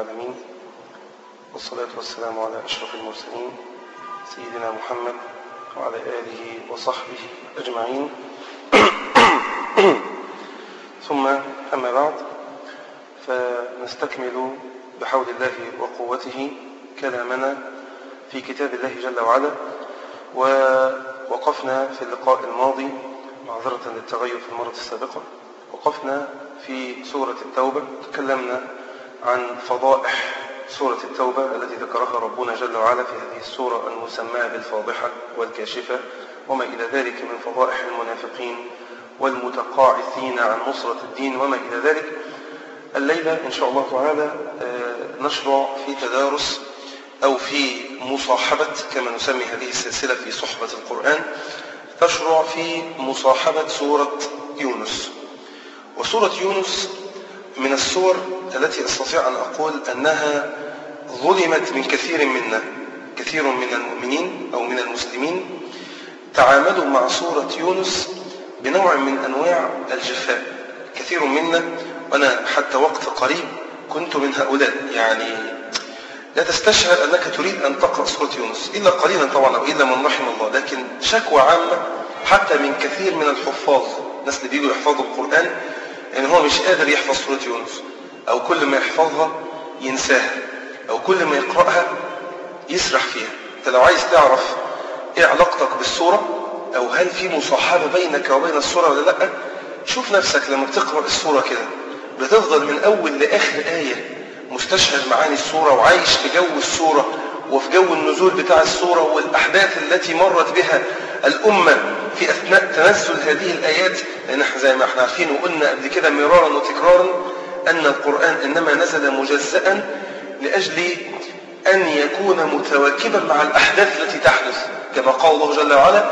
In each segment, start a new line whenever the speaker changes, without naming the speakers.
العالمين والصلاة والسلام على أشرف المرسلين سيدنا محمد وعلى آله وصحبه أجمعين ثم أما بعد فنستكمل بحول الله وقوته كلامنا في كتاب الله جل وعلا ووقفنا في اللقاء الماضي معذرة للتغير في المرة السابقة وقفنا في سورة التوبة تكلمنا عن فضائح سورة التوبة التي ذكرها ربنا جل وعلا في هذه السورة المسماة بالفاضحة والكاشفة وما إلى ذلك من فضائح المنافقين والمتقاعثين عن نصرة الدين وما إلى ذلك الليلة إن شاء الله تعالى نشرع في تدارس أو في مصاحبة كما نسمي هذه السلسلة في صحبة القرآن تشرع في مصاحبة سورة يونس وسورة يونس من السور التي أستطيع أن أقول أنها ظلمت من كثير منا كثير من المؤمنين أو من المسلمين تعاملوا مع سورة يونس بنوع من أنواع الجفاء كثير منا وأنا حتى وقت قريب كنت من هؤلاء يعني لا تستشعر أنك تريد أن تقرأ سورة يونس إلا قليلا طبعا أو إلا من رحم الله لكن شكوى عامة حتى من كثير من الحفاظ الناس اللي بيجوا يحفظوا القرآن يعني هو مش قادر يحفظ سورة يونس أو كل ما يحفظها ينساها أو كل ما يقرأها يسرح فيها أنت لو عايز تعرف إيه علاقتك بالسورة أو هل في مصاحبة بينك وبين السورة ولا لأ شوف نفسك لما بتقرأ السورة كده بتفضل من أول لآخر آية مستشعر معاني السورة وعايش في جو السورة وفي جو النزول بتاع السورة والأحداث التي مرت بها الأمة في أثناء تنزل هذه الآيات لأن احنا زي ما احنا عارفين وقلنا قبل كده مرارا وتكرارا أن القرآن إنما نزل مجزأ لأجل أن يكون متواكبا مع الأحداث التي تحدث كما قال الله جل وعلا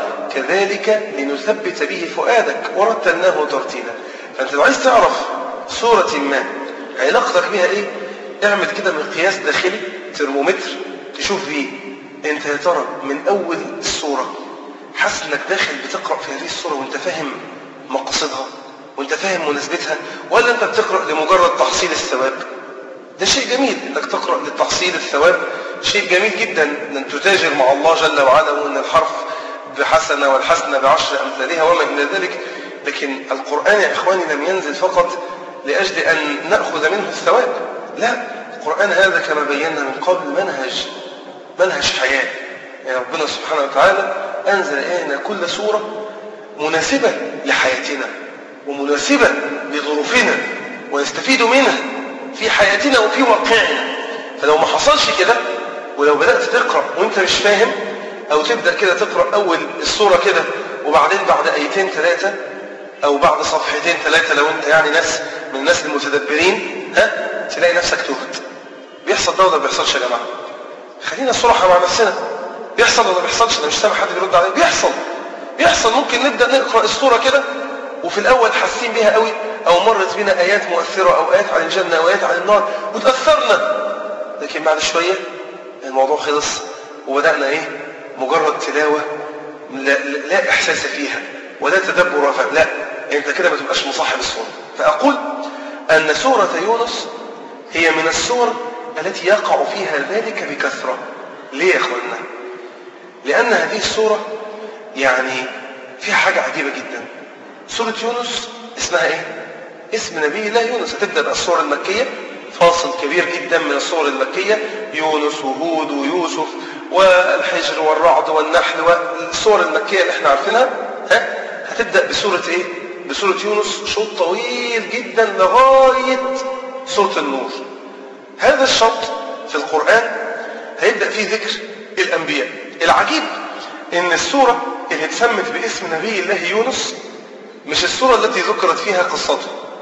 كذلك لنثبت به فؤادك ورتلناه ترتيلا فأنت لو عايز تعرف سورة ما علاقتك بها إيه اعمل كده مقياس داخلي ترمومتر تشوف بيه انت يا ترى من اول السورة حاسس انك داخل بتقرأ في هذه السورة وانت فاهم مقاصدها وانت فاهم مناسبتها ولا انت بتقرأ لمجرد تحصيل الثواب ده شيء جميل انك تقرأ لتحصيل الثواب شيء جميل جدا ان تتاجر مع الله جل وعلا وان الحرف بحسنة والحسنة بعشر امثالها وما الى ذلك لكن القرآن يا اخواني لم ينزل فقط لأجل أن نأخذ منه الثواب لا القرآن هذا كما بينا من قبل منهج منهج حياة يعني ربنا سبحانه وتعالى أنزل إلينا كل سورة مناسبة لحياتنا ومناسبة لظروفنا ونستفيد منها في حياتنا وفي واقعنا فلو ما حصلش كده ولو بدأت تقرأ وانت مش فاهم أو تبدأ كده تقرأ أول السورة كده وبعدين بعد آيتين ثلاثة أو بعد صفحتين ثلاثة لو انت يعني ناس من الناس المتدبرين ها تلاقي نفسك تهت بيحصل ده ولا بيحصلش يا جماعه خلينا صراحه مع نفسنا بيحصل ولا بيحصلش انا مش سامع حد بيرد عليه بيحصل بيحصل ممكن نبدا نقرا السوره كده وفي الاول حاسين بيها قوي او مرت بنا ايات مؤثره او ايات عن الجنه او ايات عن النار وتاثرنا لكن بعد شويه الموضوع خلص وبدانا ايه مجرد تلاوه لا, لا احساس فيها ولا تدبر فيها لا انت كده ما تبقاش مصاحب السوره فاقول أن سورة يونس هي من السور التي يقع فيها ذلك بكثرة ليه يا أخوانا؟ لأن هذه السورة يعني فيها حاجة عجيبة جدا سورة يونس اسمها إيه؟ اسم نبي الله يونس هتبدأ بالسورة المكية فاصل كبير جدا من السور المكية يونس وهود ويوسف والحجر والرعد والنحل والسور المكية اللي احنا عارفينها ها؟ هتبدأ بسورة ايه؟ بسورة يونس شوط طويل جدا لغاية سورة النور هذا الشوط في القرآن هيبدأ فيه ذكر الأنبياء العجيب ان السورة اللي اتسمت باسم نبي الله يونس مش السورة التي ذكرت فيها قصته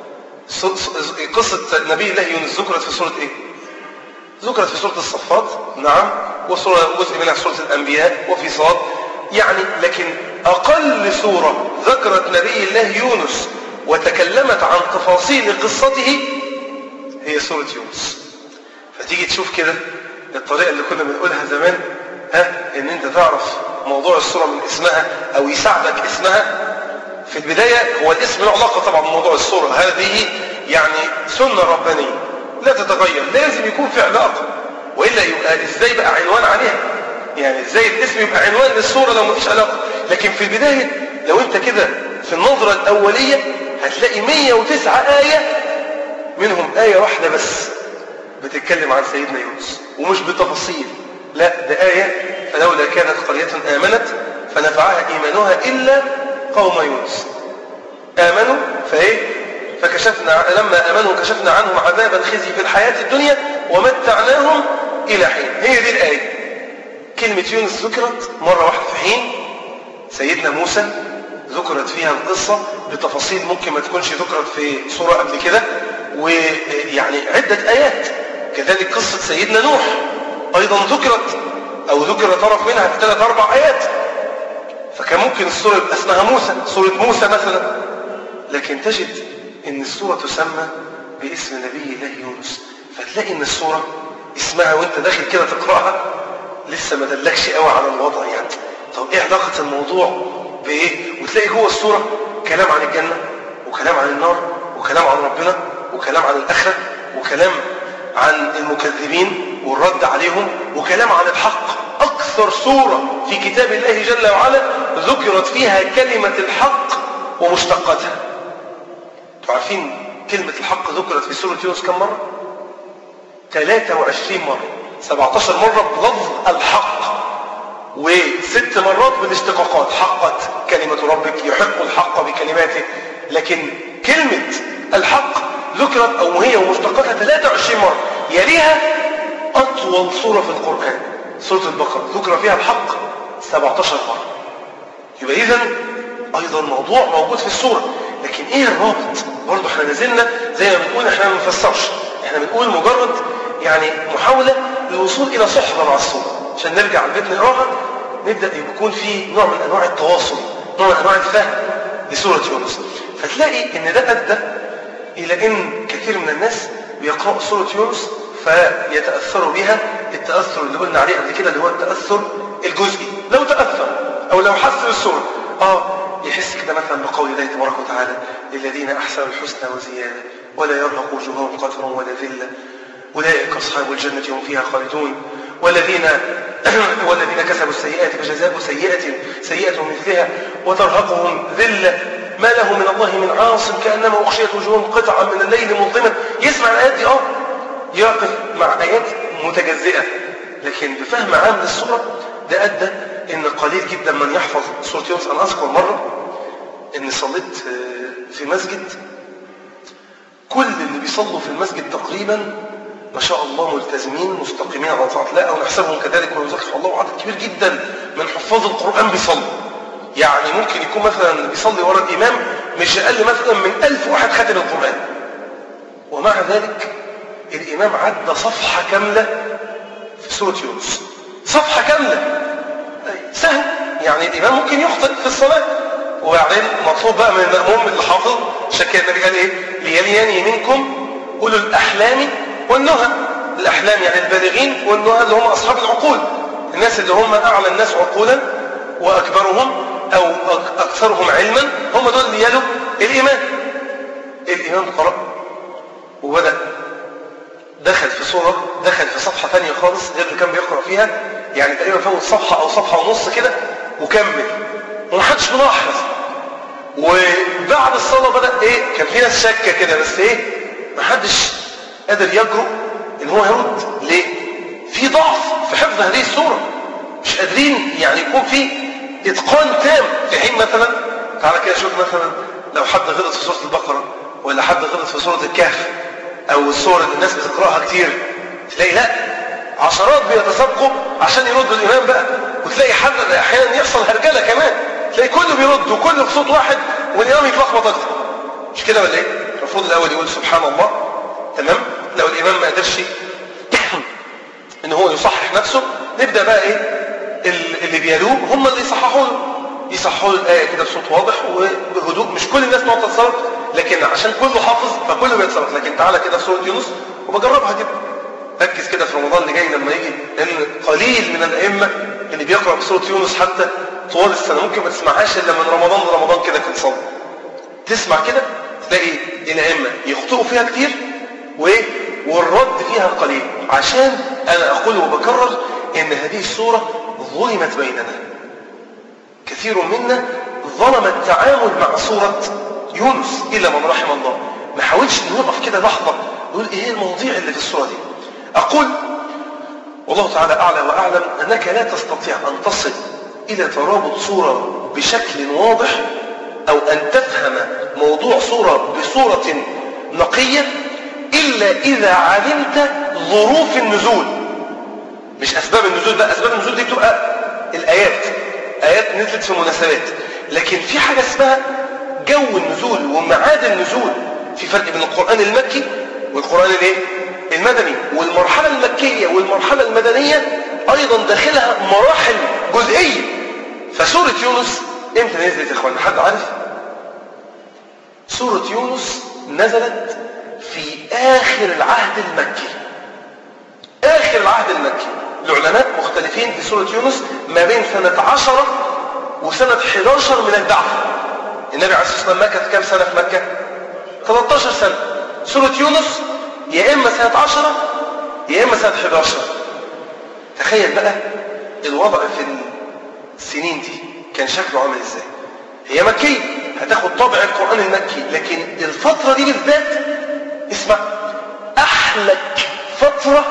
قصة نبي الله يونس ذكرت في سورة ايه ذكرت في سورة الصفات نعم وسورة جزء منها سورة الأنبياء وفي صاد يعني لكن أقل سورة ذكرت نبي الله يونس وتكلمت عن تفاصيل قصته هي سورة يونس فتيجي تشوف كده الطريقة اللي كنا بنقولها زمان ها ان انت تعرف موضوع السورة من اسمها او يساعدك اسمها في البداية هو الاسم له علاقة طبعا بموضوع السورة هذه يعني سنة ربانية لا تتغير لازم يكون في علاقة وإلا يبقى إزاي بقى عنوان عليها يعني إزاي الاسم يبقى عنوان للصورة لو مفيش علاقة لكن في البداية لو أنت كده في النظرة الأولية هتلاقي 109 آية منهم آية واحدة بس بتتكلم عن سيدنا يونس ومش بتفاصيل لا ده آية فلولا كانت قرية آمنت فنفعها إيمانها إلا قوم يونس آمنوا فإيه فكشفنا لما آمنوا كشفنا عنهم عذاب الخزي في الحياة الدنيا ومتعناهم إلى حين هي دي الآية كلمة يونس ذكرت مرة واحدة في حين سيدنا موسى ذكرت فيها القصة بتفاصيل ممكن ما تكونش ذكرت في سورة قبل كده ويعني عدة آيات كذلك قصة سيدنا نوح أيضا ذكرت أو ذكر طرف منها في ثلاث أربع آيات فكان ممكن السورة يبقى اسمها موسى سورة موسى مثلا لكن تجد ان السورة تسمى باسم نبي الله يونس فتلاقي ان السورة اسمها وانت داخل كده تقرأها لسه ما دلكش قوي على الوضع يعني طب ايه علاقة الموضوع بايه وتلاقي جوه السورة كلام عن الجنة وكلام عن النار وكلام عن ربنا وكلام عن الآخرة وكلام عن المكذبين والرد عليهم وكلام عن الحق أكثر سورة في كتاب الله جل وعلا ذكرت فيها كلمة الحق ومشتقاتها عارفين كلمة الحق ذكرت في سورة يونس كم مرة؟ 23 مرة 17 مرة بلفظ الحق وست مرات بالاشتقاقات حقت كلمة ربك يحق الحق بكلماته لكن كلمة الحق ذكرت أو هي ومشتقاتها 23 مرة يليها أطول سورة في القرآن سورة البقرة ذكر فيها الحق 17 مرة يبقى إذا أيضا موضوع موجود في السورة لكن إيه الرابط برضه احنا نزلنا زي ما بنقول احنا ما بنفسرش احنا بنقول مجرد يعني محاولة للوصول إلى صحبة مع السورة عشان نرجع البيت نقراها نبدأ يكون في نوع من أنواع التواصل نوع من أنواع الفهم لسورة يونس فتلاقي إن ده أدى إلى إن كثير من الناس بيقرأوا سورة يونس فيتأثروا بها التأثر اللي قلنا عليه قبل كده اللي هو التأثر الجزئي لو تأثر أو لو حس بالسورة آه يحس كده مثلا بقول الله تبارك وتعالى للذين أحسنوا الحسنى وزيادة ولا يرهق وجوههم قتر ولا ذلة أولئك أصحاب الجنة هم فيها خالدون والذين والذين كسبوا السيئات فجزاء سيئة سيئة مثلها وترهقهم ذلة ما له من الله من عاصم كأنما أغشيت وجوههم قطعا من الليل مظلما يسمع الآيات دي اه يقف مع آيات متجزئة لكن بفهم عام للسورة ده أدى إن قليل جدا من يحفظ سورة يونس أنا أذكر مرة إن صليت في مسجد كل اللي بيصلوا في المسجد تقريبا ما شاء الله ملتزمين مستقيمين على طاعة الله أو نحسبهم كذلك ويزكي الله وعدد كبير جدا من حفاظ القرآن بيصلوا يعني ممكن يكون مثلا اللي بيصلي ورا الإمام مش أقل مثلا من ألف واحد ختم القرآن ومع ذلك الإمام عدى صفحة كاملة في سورة يونس صفحة كاملة سهل يعني الإمام ممكن يخطئ في الصلاة وبعدين مطلوب بقى من المأموم اللي حافظ عشان كده النبي قال إيه ليليان منكم أولو الأحلام والنهى الأحلام يعني البالغين والنهى اللي هم أصحاب العقول الناس اللي هم أعلى الناس عقولا وأكبرهم أو أكثرهم علما هم دول اللي يلوا الإمام الإمام قرأ وبدأ دخل في صورة دخل في صفحة ثانية خالص غير اللي كان بيقرأ فيها يعني تقريبا فوت صفحة أو صفحة ونص كده وكمل ومحدش ملاحظ وبعد الصلاة بدأ إيه كان في ناس شاكة كده بس إيه محدش قادر يجرؤ إن هو يرد ليه؟ في ضعف في حفظ هذه السورة مش قادرين يعني يكون في إتقان تام في حين مثلا تعالى كده شوف مثلا لو حد غلط في سورة البقرة ولا حد غلط في سورة الكهف أو السور اللي الناس بتقرأها كتير تلاقي لا عشرات بيتسابقوا عشان يردوا الإمام بقى وتلاقي حد أحيانا يحصل هرجلة كمان تلاقي كله بيرد وكله بصوت واحد والإمام يتلخبط أكتر مش كده ولا إيه؟ المفروض الأول يقول سبحان الله تمام؟ لو الإمام ما قدرش إن هو يصحح نفسه نبدأ بقى إيه؟ اللي بيلوه هم اللي يصححوا له يصححوا له الآية كده بصوت واضح وبهدوء مش كل الناس تقعد تتصرف لكن عشان كله حافظ فكله بيتصرف لكن تعالى كده في سورة يونس وبجربها كده ركز كده في رمضان اللي جاي لما يجي لان قليل من الائمه اللي بيقرا بسوره يونس حتى طوال السنه ممكن ما تسمعهاش الا من رمضان لرمضان كده في الصلاه تسمع كده تلاقي الائمه يخطئوا فيها كتير وايه والرد فيها قليل عشان أنا أقول وبكرر إن هذه السورة ظلمت بيننا كثير منا ظلم التعامل مع سورة يونس إلا من رحم الله ما حاولش نوقف كده لحظة نقول إيه المواضيع اللي في السورة دي أقول والله تعالى أعلى وأعلم أنك لا تستطيع أن تصل إلى ترابط صورة بشكل واضح أو أن تفهم موضوع صورة بصورة نقية إلا إذا علمت ظروف النزول مش أسباب النزول بقى أسباب النزول دي بتبقى الآيات آيات نزلت في مناسبات لكن في حاجة اسمها جو النزول ومعاد النزول في فرق بين القرآن المكي والقرآن الايه؟ المدني والمرحلة المكية والمرحلة المدنية أيضا داخلها مراحل جزئية فسورة يونس امتى نزلت يا اخوانا حد عارف سورة يونس نزلت في آخر العهد المكي آخر العهد المكي العلماء مختلفين في سورة يونس ما بين سنة عشرة وسنة 11 من البعث النبي عليه الصلاة والسلام مكث كم سنة في مكة 13 سنة سورة يونس يا إما سنة 10 يا إما سنة 11 تخيل بقى الوضع في السنين دي كان شكله عامل ازاي هي مكية هتاخد طابع القرآن المكي لكن الفترة دي بالذات اسمع أحلك فترة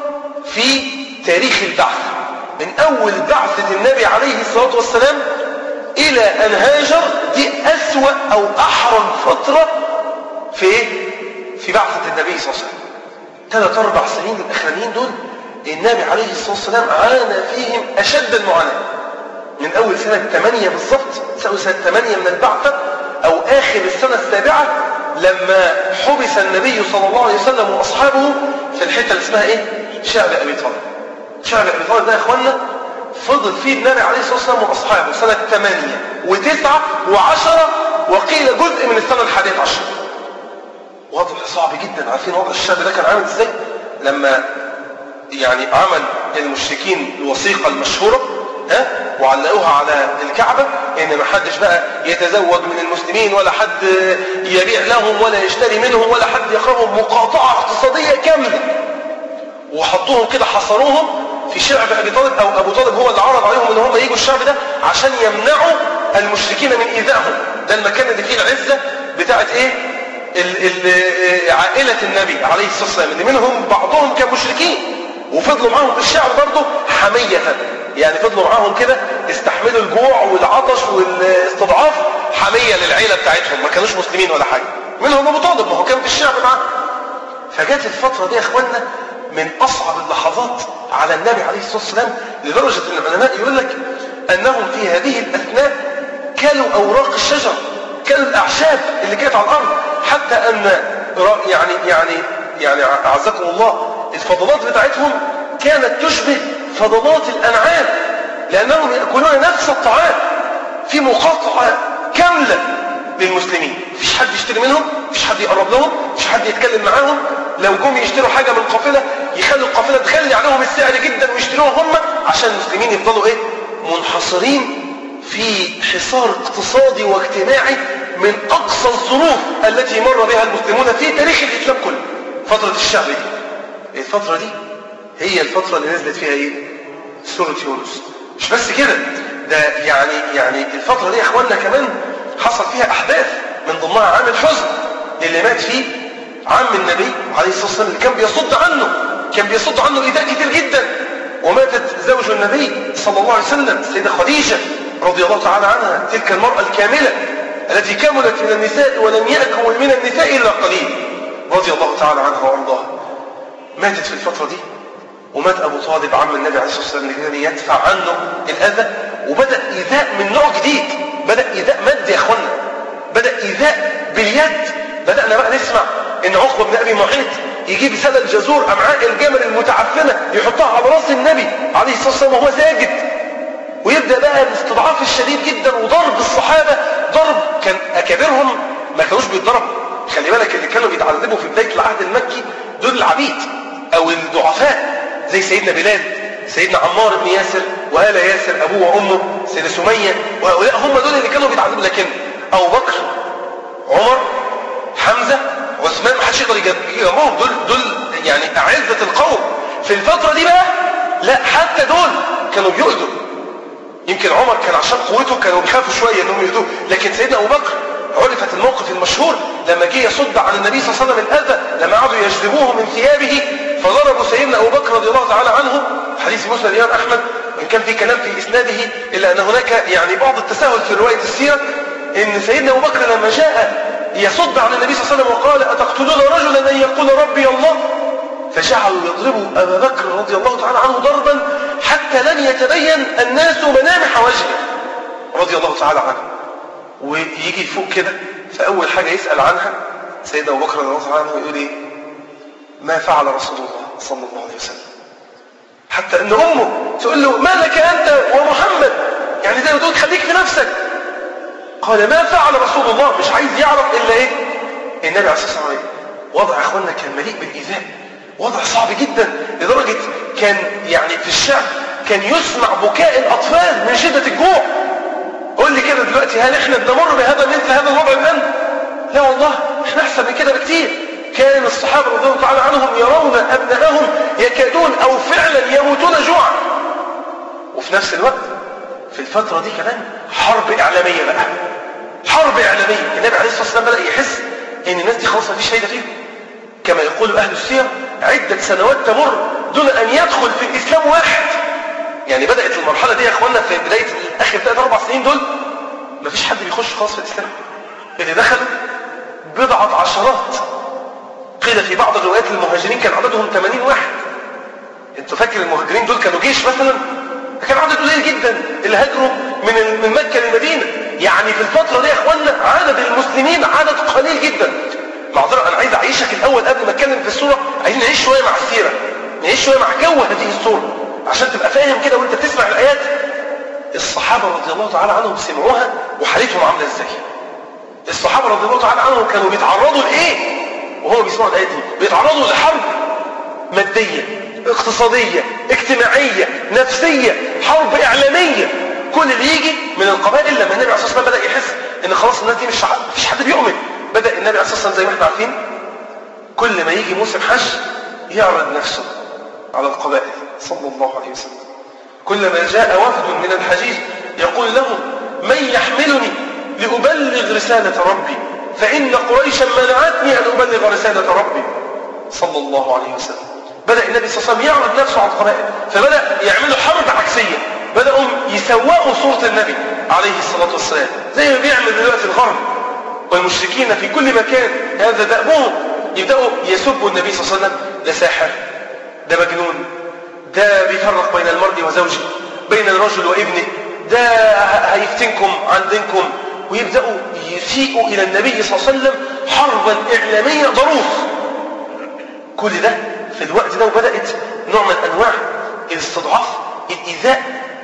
في تاريخ البعث من أول بعثة النبي عليه الصلاة والسلام إلى أن هاجر دي أسوأ أو أحرم فترة في إيه؟ في بعثة النبي صلى الله عليه وسلم ثلاث أربع سنين الأخرانيين دول النبي عليه الصلاة والسلام عانى فيهم أشد المعاناة من أول سنة 8 بالضبط سنة 8 من البعثة أو آخر السنة السابعة لما حبس النبي صلى الله عليه وسلم وأصحابه في الحتة اللي اسمها إيه؟ شعب أبي طالب شعب أبي طالب ده يا إخوانا فضل فيه النبي عليه الصلاة والسلام وأصحابه سنة 8 و9 و10 وقيل جزء من السنة الحادية عشر وضع صعب جدا عارفين وضع الشعب ده كان عامل ازاي لما يعني عمل المشركين الوثيقة المشهورة ها وعلقوها على الكعبة ان ما حدش بقى يتزوج من المسلمين ولا حد يبيع لهم ولا يشتري منهم ولا حد يقربهم مقاطعة اقتصادية كاملة وحطوهم كده حصروهم في شعب ابي طالب او ابو طالب هو اللي عرض عليهم ان هم يجوا الشعب ده عشان يمنعوا المشركين من ايذائهم ده المكان اللي فيه العزة بتاعت ايه ال ال عائلة النبي عليه الصلاة والسلام اللي منهم بعضهم كان مشركين وفضلوا معاهم في الشعب برضه حمية يعني فضلوا معاهم كده استحملوا الجوع والعطش والاستضعاف حمية للعيلة بتاعتهم ما كانوش مسلمين ولا حاجة منهم ابو طالب ما هو كان في الشعب معاه فجت الفترة دي يا اخوانا من اصعب اللحظات على النبي عليه الصلاة والسلام لدرجة ان العلماء يقول لك انهم في هذه الاثناء كلوا اوراق الشجر كلوا الاعشاب اللي كانت على الارض حتى ان يعني يعني يعني اعزكم الله الفضلات بتاعتهم كانت تشبه فضلات الانعام لانهم ياكلون نفس الطعام في مقاطعه كامله للمسلمين مفيش حد يشتري منهم مفيش حد يقرب لهم مفيش حد يتكلم معاهم لو جم يشتروا حاجه من القافله يخلوا القافله تغلي عليهم السعر جدا ويشتروها هم عشان المسلمين يفضلوا ايه منحصرين في حصار اقتصادي واجتماعي من اقصى الظروف التي مر بها المسلمون في تاريخ الاسلام كله فتره الشعب دي الفتره دي هي الفتره اللي نزلت فيها ايه سوره يونس مش بس كده ده يعني يعني الفتره دي يا اخواننا كمان حصل فيها احداث من ضمنها عام الحزن اللي مات فيه عم النبي عليه الصلاه والسلام اللي كان بيصد عنه كان بيصد عنه ايذاء كتير جدا وماتت زوج النبي صلى الله عليه وسلم السيده خديجه رضي الله تعالى عنها تلك المراه الكامله التي كملت من النساء ولم يكمل من النساء الا قليل رضي الله تعالى عنها وارضاها ماتت في الفتره دي ومات ابو طالب عم النبي عليه الصلاه والسلام اللي كان يدفع عنه الاذى وبدا ايذاء من نوع جديد بدا ايذاء مادي يا اخوانا بدا ايذاء باليد بدانا بقى نسمع ان عقبه بن ابي معيط يجيب سلة الجزور امعاء الجمل المتعفنه يحطها على راس النبي عليه الصلاه والسلام وهو ساجد ويبدا بقى الاستضعاف الشديد جدا وضرب الصحابه ضرب كان اكابرهم ما كانوش بيتضربوا خلي بالك اللي كانوا بيتعذبوا في بدايه العهد المكي دول العبيد او الضعفاء زي سيدنا بلال سيدنا عمار بن ياسر وآل ياسر أبوه وأمه سيدة سمية وهؤلاء هم دول اللي كانوا بيتعذبوا لكن أبو بكر عمر حمزة عثمان ما حدش يقدر يجيبهم دول دول يعني أعزة القوم في الفترة دي بقى لا حتى دول كانوا بيؤذوا يمكن عمر كان عشان قوته كانوا بيخافوا شوية انهم يؤذوه لكن سيدنا أبو بكر عرفت الموقف المشهور لما جه يصد عن النبي صلى الله عليه وسلم الأذى لما قعدوا يجذبوه من ثيابه فضربوا سيدنا أبو بكر رضي الله تعالى عنه حديث مسلم الإمام أحمد وإن كان في كلام في إسناده إلا أن هناك يعني بعض التساهل في رواية السيرة إن سيدنا أبو بكر لما جاء يصد عن النبي صلى الله عليه وسلم وقال أتقتلون رجلا أن يقول ربي الله فجعلوا يضربوا أبا بكر رضي الله تعالى عنه ضربا حتى لم يتبين الناس ملامح وجهه رضي الله تعالى عنه ويجي فوق كده فأول حاجة يسأل عنها سيدنا أبو بكر رضي الله تعالى عنه يقول إيه ما فعل رسول الله صلى الله عليه وسلم حتى أن أمه تقول له ما لك أنت ومحمد يعني زي ما تقول خليك في نفسك قال ما فعل رسول الله مش عايز يعرف إلا إيه النبي عليه الصلاة والسلام وضع أخواننا كان مليء بالإيذاء وضع صعب جدا لدرجة كان يعني في الشعب كان يسمع بكاء الأطفال من شدة الجوع قول لي كده دلوقتي هل احنا بنمر بهذا مثل هذا الوضع الآن لا والله احنا أحسن من كده بكتير كان الصحابة رضي الله تعالى عنهم يرون أبنائهم يكادون أو فعلا يموتون جوعا وفي نفس الوقت في الفترة دي كمان حرب إعلامية بقى حرب إعلامية النبي عليه الصلاة والسلام بدأ يحس إن الناس دي خلاص مفيش فايدة فيهم كما يقول أهل السير عدة سنوات تمر دون أن يدخل في الإسلام واحد يعني بدأت المرحلة دي يا أخوانا في بداية آخر ثلاث أربع سنين دول مفيش حد بيخش خالص في الإسلام اللي دخل بضعة عشرات قيل في بعض الروايات المهاجرين كان عددهم 80 واحد انتوا فاكر المهاجرين دول كانوا جيش مثلا كان عدد قليل جدا اللي هاجروا من من مكة للمدينة يعني في الفترة دي يا اخوانا عدد المسلمين عدد قليل جدا معذرة انا عايز اعيشك الاول قبل ما اتكلم في السورة عايزين نعيش شوية مع السيرة نعيش شوية مع جو هذه السورة عشان تبقى فاهم كده وانت بتسمع الايات الصحابة رضي الله تعالى عنهم سمعوها وحالتهم عاملة ازاي الصحابة رضي الله تعالى عنهم كانوا بيتعرضوا لايه وهم بيسمعوا الايات دي بيتعرضوا لحرب مادية اقتصادية اجتماعية نفسية حرب اعلامية كل اللي يجي من القبائل لما النبي عليه الصلاة والسلام بدأ يحس ان خلاص الناس دي مش مفيش حد بيؤمن بدأ النبي عليه الصلاة والسلام زي ما احنا عارفين كل ما يجي موسم حج يعرض نفسه على القبائل صلى الله عليه وسلم كلما جاء وفد من الحجيج يقول لهم من يحملني لأبلغ رسالة ربي فإن قريشا منعتني أن أبلغ رسالة ربي صلى الله عليه وسلم بدأ النبي صلى الله عليه وسلم يعرض نفسه على القبائل فبدأ يعملوا حرب عكسية بدأوا يسوقوا صورة النبي عليه الصلاة والسلام زي ما بيعمل دلوقتي الغرب والمشركين في كل مكان هذا دأبهم يبدأوا يسبوا النبي صلى الله عليه وسلم ده ساحر ده مجنون ده بيفرق بين المرء وزوجه بين الرجل وابنه ده هيفتنكم عن دينكم ويبدأوا يسيئوا إلى النبي صلى الله عليه وسلم حربا إعلامية ضروس كل ده في الوقت ده وبدأت نوع من أنواع الاستضعاف الإيذاء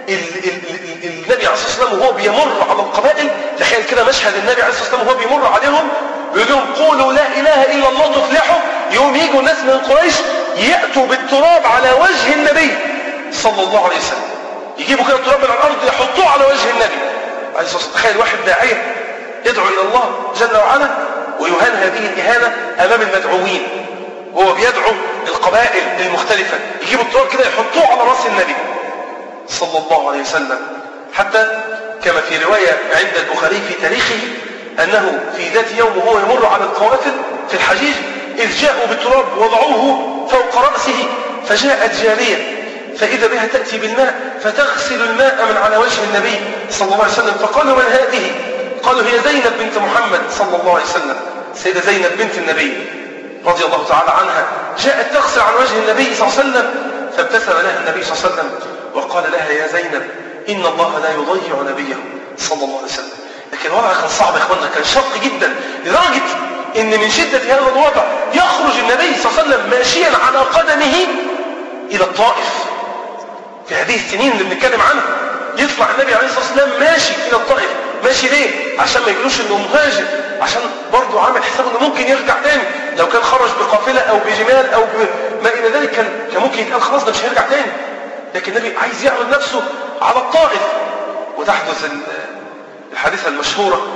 النبي عليه الصلاة والسلام وهو بيمر على القبائل تخيل كده مشهد النبي عليه الصلاة والسلام وهو بيمر عليهم بيقول لهم قولوا لا إله إلا الله تفلحوا يوم يجوا ناس من قريش يأتوا بالتراب على وجه النبي صلى الله عليه وسلم يجيبوا كده التراب من الأرض يحطوه على وجه النبي عليه الصلاة والسلام تخيل واحد داعية يدعو إلى الله جل وعلا ويهان هذه الإهانة أمام المدعوين وهو بيدعو القبائل المختلفة يجيبوا التراب كده يحطوه على رأس النبي صلى الله عليه وسلم حتى كما في رواية عند البخاري في تاريخه أنه في ذات يوم وهو يمر على القوافل في الحجيج إذ جاءوا بالتراب وضعوه فوق رأسه فجاءت جارية فإذا بها تأتي بالماء فتغسل الماء من على وجه النبي صلى الله عليه وسلم فقالوا من هذه قالوا هي زينب بنت محمد صلى الله عليه وسلم سيدة زينب بنت النبي رضي الله تعالى عنها جاءت تغسل عن وجه النبي صلى الله عليه وسلم فابتسم لها النبي صلى الله عليه وسلم وقال لها يا زينب إن الله لا يضيع نبيه صلى الله عليه وسلم لكن الوضع كان صعب يا اخوانا كان شق جدا لدرجة ان من شدة هذا الوضع يخرج النبي صلى الله عليه وسلم ماشيا على قدمه الى الطائف في هذه السنين اللي بنتكلم عنها يطلع النبي عليه الصلاة والسلام ماشي الى الطائف ماشي ليه عشان ما يقولوش انه مهاجر عشان برضه عامل حسابه انه ممكن يرجع تاني لو كان خرج بقافلة او بجمال او ما الى ذلك كان كان ممكن يتقال خلاص ده مش هيرجع تاني لكن النبي عايز يعرض نفسه على الطائف وتحدث الحادثة المشهورة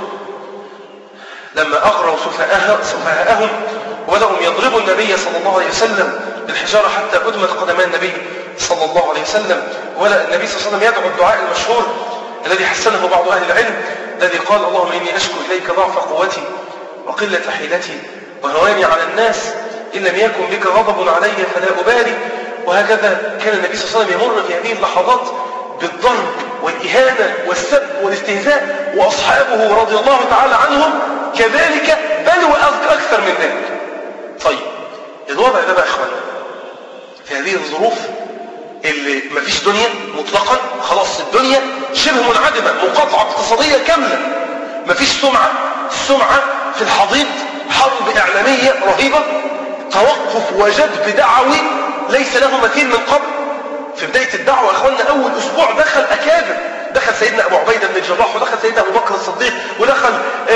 لما أغروا سفهاءهم وبدأوا يضربوا النبي صلى الله عليه وسلم الحجارة حتى أدمت قدمان النبي صلى الله عليه وسلم ولا النبي صلى الله عليه وسلم يدعو الدعاء المشهور الذي حسنه بعض أهل العلم الذي قال اللهم إني أشكو إليك ضعف قوتي وقلة حيلتي وهواني على الناس إن لم يكن بك غضب علي فلا أبالي وهكذا كان النبي صلى الله عليه وسلم يمر في هذه اللحظات بالضرب والإهانة والسب والاستهزاء وأصحابه رضي الله تعالى عنهم كذلك بل وأكثر من ذلك طيب الوضع ده بقى إخوانا في هذه الظروف اللي مفيش دنيا مطلقا خلاص الدنيا شبه منعدمة مقاطعة اقتصادية كاملة مفيش سمعة السمعة في الحضيض حرب إعلامية رهيبة توقف وجذب دعوي ليس له مثيل من قبل في بداية الدعوة يا اخوانا أول أسبوع دخل أكابر دخل سيدنا أبو عبيدة بن الجراح ودخل سيدنا أبو بكر الصديق ودخل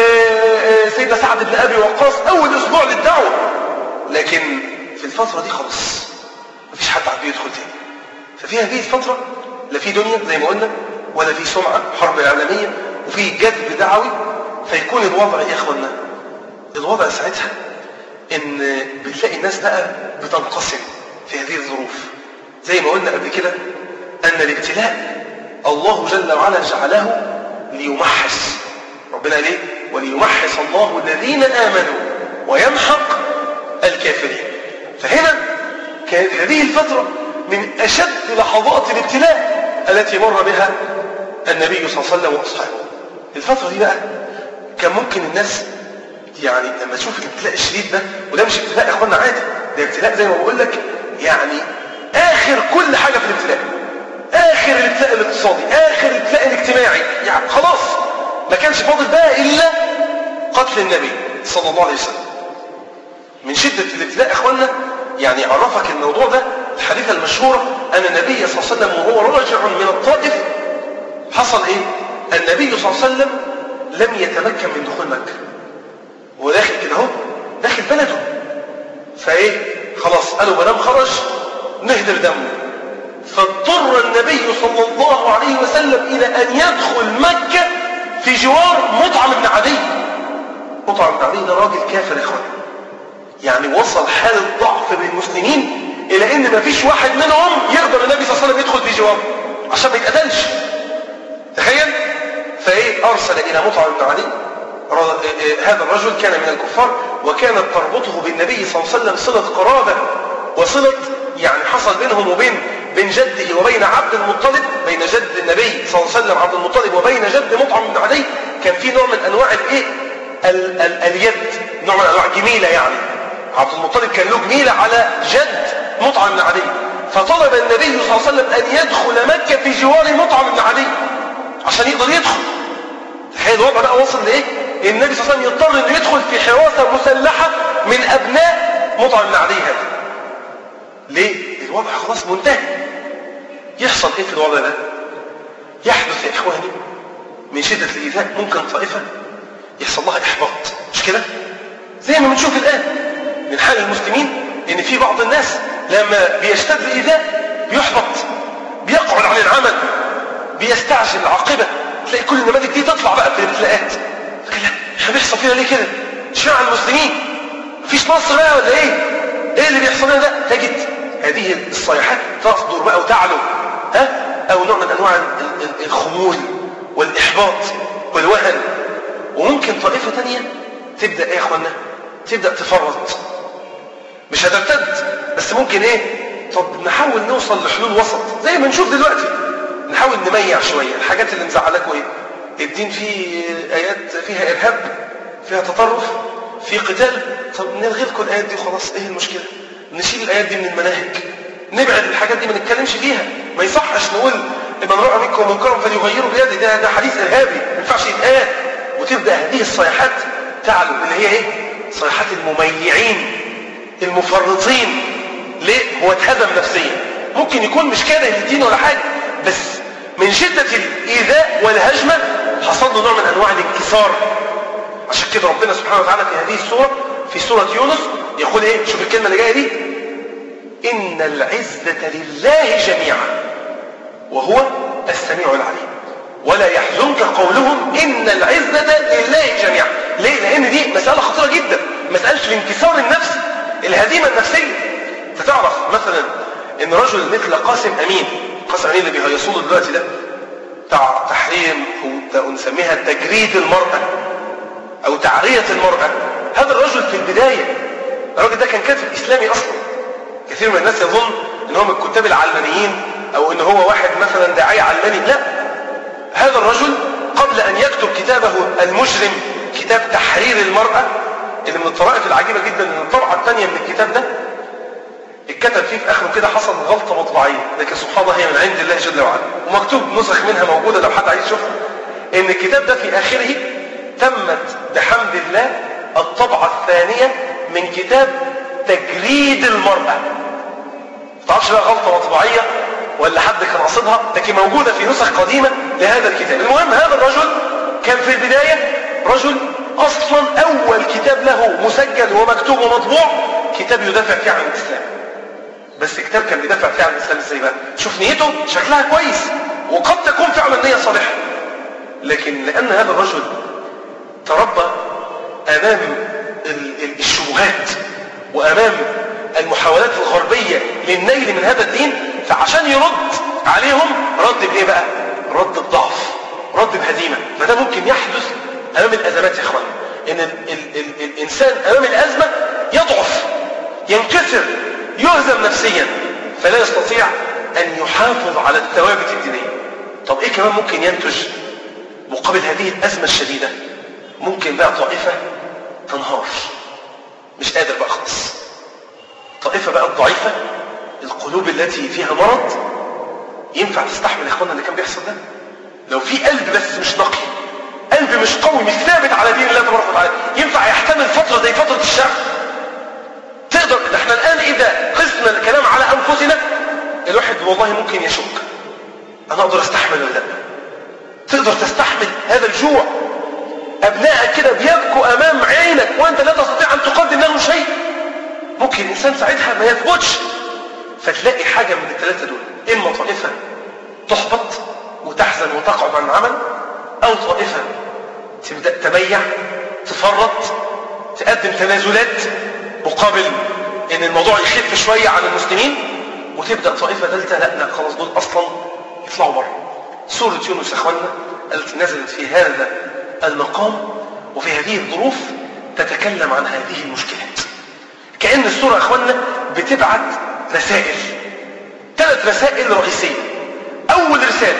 سيدنا سعد بن أبي وقاص أول أسبوع للدعوة لكن في الفترة دي خلاص مفيش حد عاد يدخل تاني ففي هذه الفترة لا في دنيا زي ما قلنا ولا في سمعة حرب إعلامية وفي جذب دعوي فيكون الوضع يا اخوانا الوضع ساعتها ان بتلاقي الناس بقى بتنقسم في هذه الظروف زي ما قلنا قبل كده ان الابتلاء الله جل وعلا جعله ليمحص ربنا ليه وليمحص الله الذين امنوا ويمحق الكافرين فهنا كانت هذه الفتره من اشد لحظات الابتلاء التي مر بها النبي صلى الله عليه وسلم واصحابه الفتره دي بقى كان ممكن الناس يعني لما تشوف الابتلاء الشديد ده وده مش ابتلاء يا اخوانا عادي ده ابتلاء زي ما بقول لك يعني اخر كل حاجه في الابتلاء اخر الابتلاء الاقتصادي اخر الابتلاء الاجتماعي يعني خلاص ما كانش فاضل بقى الا قتل النبي صلى الله عليه وسلم من شده الابتلاء يا اخوانا يعني عرفك الموضوع ده الحديثه المشهوره ان النبي صلى الله عليه وسلم وهو راجع من الطائف حصل ايه النبي صلى الله عليه وسلم لم يتمكن من دخول مكه هو داخل كده اهو داخل بلده فايه خلاص قالوا مدام خرج نهدر دمه فاضطر النبي صلى الله عليه وسلم الى ان يدخل مكه في جوار مطعم بن عدي مطعم بن عدي ده راجل كافر يا اخوان يعني وصل حال الضعف بالمسلمين الى ان ما فيش واحد منهم يقدر النبي صلى الله عليه وسلم يدخل في جواره عشان ما يتقتلش تخيل فايه ارسل الى مطعم بن عدي هذا الرجل كان من الكفار وكانت تربطه بالنبي صلى الله عليه وسلم صلة قرابة وصلة يعني حصل بينهم وبين بين جده وبين عبد المطلب بين جد النبي صلى الله عليه وسلم عبد المطلب وبين جد مطعم بن عدي كان في نوع من انواع الايه ال ال اليد نوع من انواع جميله يعني عبد المطلب كان له جميله على جد مطعم بن عدي فطلب النبي صلى الله عليه وسلم ان يدخل مكه في جوار مطعم بن عدي عشان يقدر يدخل تخيل الوضع بقى وصل لايه النبي صلى الله عليه وسلم يضطر انه يدخل في حراسه مسلحه من ابناء مطعم بن عدي هذا ليه الوضع خلاص منتهي يحصل ايه في الوضع ده يحدث يا اخواني من شده الايذاء ممكن طائفه يحصل لها احباط مش كده زي ما بنشوف الان من حال المسلمين ان في بعض الناس لما بيشتد الايذاء بيحبط بيقعد عن العمل بيستعجل العاقبه تلاقي كل النماذج دي تطلع بقى في الابتلاءات لا احنا بيحصل فينا ليه كده اشمعنى المسلمين مفيش نصر بقى ولا ايه ايه اللي بيحصل لنا ده تجد هذه الصيحات تصدر بقى وتعلو ها او نوع من انواع الخمول والاحباط والوهن وممكن طائفه ثانيه تبدا ايه يا اخوانا تبدا تفرط مش هترتد بس ممكن ايه طب نحاول نوصل لحلول وسط زي ما نشوف دلوقتي نحاول نميع شويه الحاجات اللي مزعلاكوا ايه الدين فيه ايات فيها ارهاب فيها تطرف في قتال طب نلغي لكم الايات دي وخلاص ايه المشكله نشيل الايات دي من المناهج نبعد الحاجات دي ما نتكلمش فيها ما يصحش نقول من راى منكم منكرا فليغيره بيده ده ده حديث ارهابي ما ينفعش يتقال وتبدا هذه الصيحات تعلو اللي هي ايه صيحات المميعين المفرطين ليه هو اتهزم نفسيا ممكن يكون مش كاره للدين ولا حاجه بس من شده الايذاء والهجمه حصل له نوع من انواع الانكسار عشان كده ربنا سبحانه وتعالى في هذه السوره في سوره يونس يقول ايه شوف الكلمه اللي جايه دي ان العزه لله جميعا وهو السميع العليم ولا يحزنك قولهم ان العزه لله جميعا ليه لان دي مساله خطيره جدا مساله الانكسار النفسي الهزيمه النفسيه انت تعرف مثلا ان رجل مثل قاسم امين قاسم امين اللي بيهيصوه دلوقتي ده بتاع تحريم او نسميها تجريد المرأة او تعرية المرأة هذا الرجل في البداية الراجل ده كان كاتب اسلامي اصلا كثير من الناس يظن ان هو من الكتاب العلمانيين او ان هو واحد مثلا داعية علماني لا هذا الرجل قبل ان يكتب كتابه المجرم كتاب تحرير المرأة اللي من الطرائف العجيبة جدا ان الطبعة الثانية من الكتاب ده اتكتب فيه في اخره كده حصل غلطة مطبعية لكن سبحان الله هي من عند الله جل وعلا ومكتوب نسخ منها موجودة لو حد عايز يشوفها ان الكتاب ده في اخره تمت بحمد الله الطبعة الثانية من كتاب تجريد المرأة ما تعرفش بقى غلطة مطبعية ولا حد كان قصدها لكن موجودة في نسخ قديمة لهذا الكتاب المهم هذا الرجل كان في البداية رجل أصلا أول كتاب له مسجل ومكتوب ومطبوع كتاب يدافع فيه عن الإسلام بس كتاب كان بيدافع فيه عن الإسلام ازاي بقى شوف نيته شكلها كويس وقد تكون فعلا نية صالحة لكن لأن هذا الرجل تربى أمام الشبهات وأمام المحاولات الغربية للنيل من هذا الدين فعشان يرد عليهم رد بإيه بقى رد بضعف رد بهزيمة فده ممكن يحدث أمام الأزمات يا إخوان إن ال ال ال الإنسان أمام الأزمة يضعف ينكسر يهزم نفسيا فلا يستطيع أن يحافظ على الثوابت الدينية طب إيه كمان ممكن ينتج مقابل هذه الأزمة الشديدة ممكن بقى طائفة تنهار مش قادر بقى خلاص طائفة بقى الضعيفة القلوب التي فيها مرض ينفع تستحمل يا اخوانا اللي كان بيحصل ده لو في قلب بس مش نقي قلب مش قوي مش ثابت على دين الله تبارك وتعالى ينفع يحتمل فترة زي فترة الشعب تقدر ده احنا الآن إذا قسنا الكلام على أنفسنا الواحد والله ممكن يشك أنا أقدر أستحمل ولا لا تقدر تستحمل هذا الجوع أبنائك كده بيبكوا أمام عينك وأنت لا تستطيع أن تقدم لهم شيء ممكن الإنسان ساعتها ما يثبتش فتلاقي حاجة من الثلاثة دول إما طائفة تحبط وتحزن وتقعد عن العمل أو طائفة تبدأ تبيع تفرط تقدم تنازلات مقابل ان الموضوع يخف شوية عن المسلمين وتبدأ طائفة ثالثة لا لا خلاص دول أصلا يطلعوا بره سورة يونس يا اخوانا التي نزلت في هذا المقام وفي هذه الظروف تتكلم عن هذه المشكلات كأن السورة يا اخوانا بتبعت رسائل ثلاث رسائل رئيسية أول رسالة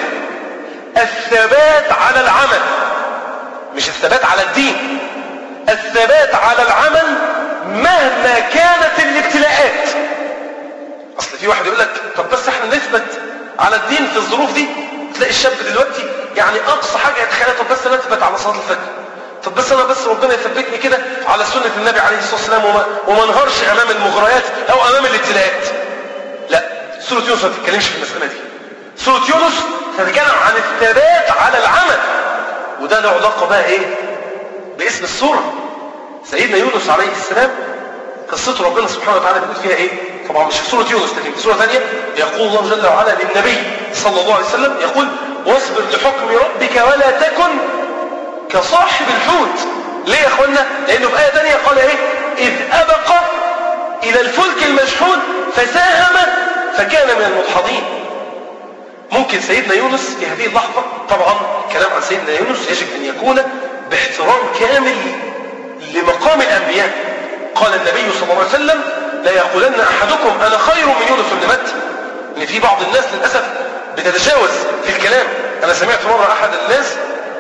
الثبات على العمل مش الثبات على الدين الثبات على العمل مهما كانت الابتلاءات اصل في واحد يقول لك طب بس احنا نثبت على الدين في الظروف دي تلاقي الشاب دلوقتي يعني اقصى حاجه يتخيلها طب بس انا اثبت على صلاه الفجر طب بس انا بس ربنا يثبتني كده على سنه النبي عليه الصلاه والسلام وما, وما انهارش امام المغريات او امام الابتلاءات لا سوره يونس ما بتتكلمش في المساله دي سوره يونس تتكلم عن الثبات على العمل وده له علاقه بقى ايه باسم السوره سيدنا يونس عليه السلام قصته ربنا سبحانه وتعالى بيقول فيها ايه طبعا مش في سورة يونس لكن في سورة ثانية يقول الله جل وعلا للنبي صلى الله عليه وسلم يقول واصبر لحكم ربك ولا تكن كصاحب الحوت ليه يا اخوانا لانه في آية ثانية قال ايه اذ ابق الى الفلك المشحون فساهم فكان من المدحضين ممكن سيدنا يونس في هذه اللحظة طبعا الكلام عن سيدنا يونس يجب ان يكون باحترام كامل لمقام الأنبياء قال النبي صلى الله عليه وسلم لا يقولن أحدكم أنا خير من يونس بن متى إن في بعض الناس للأسف بتتجاوز في الكلام أنا سمعت مرة أحد الناس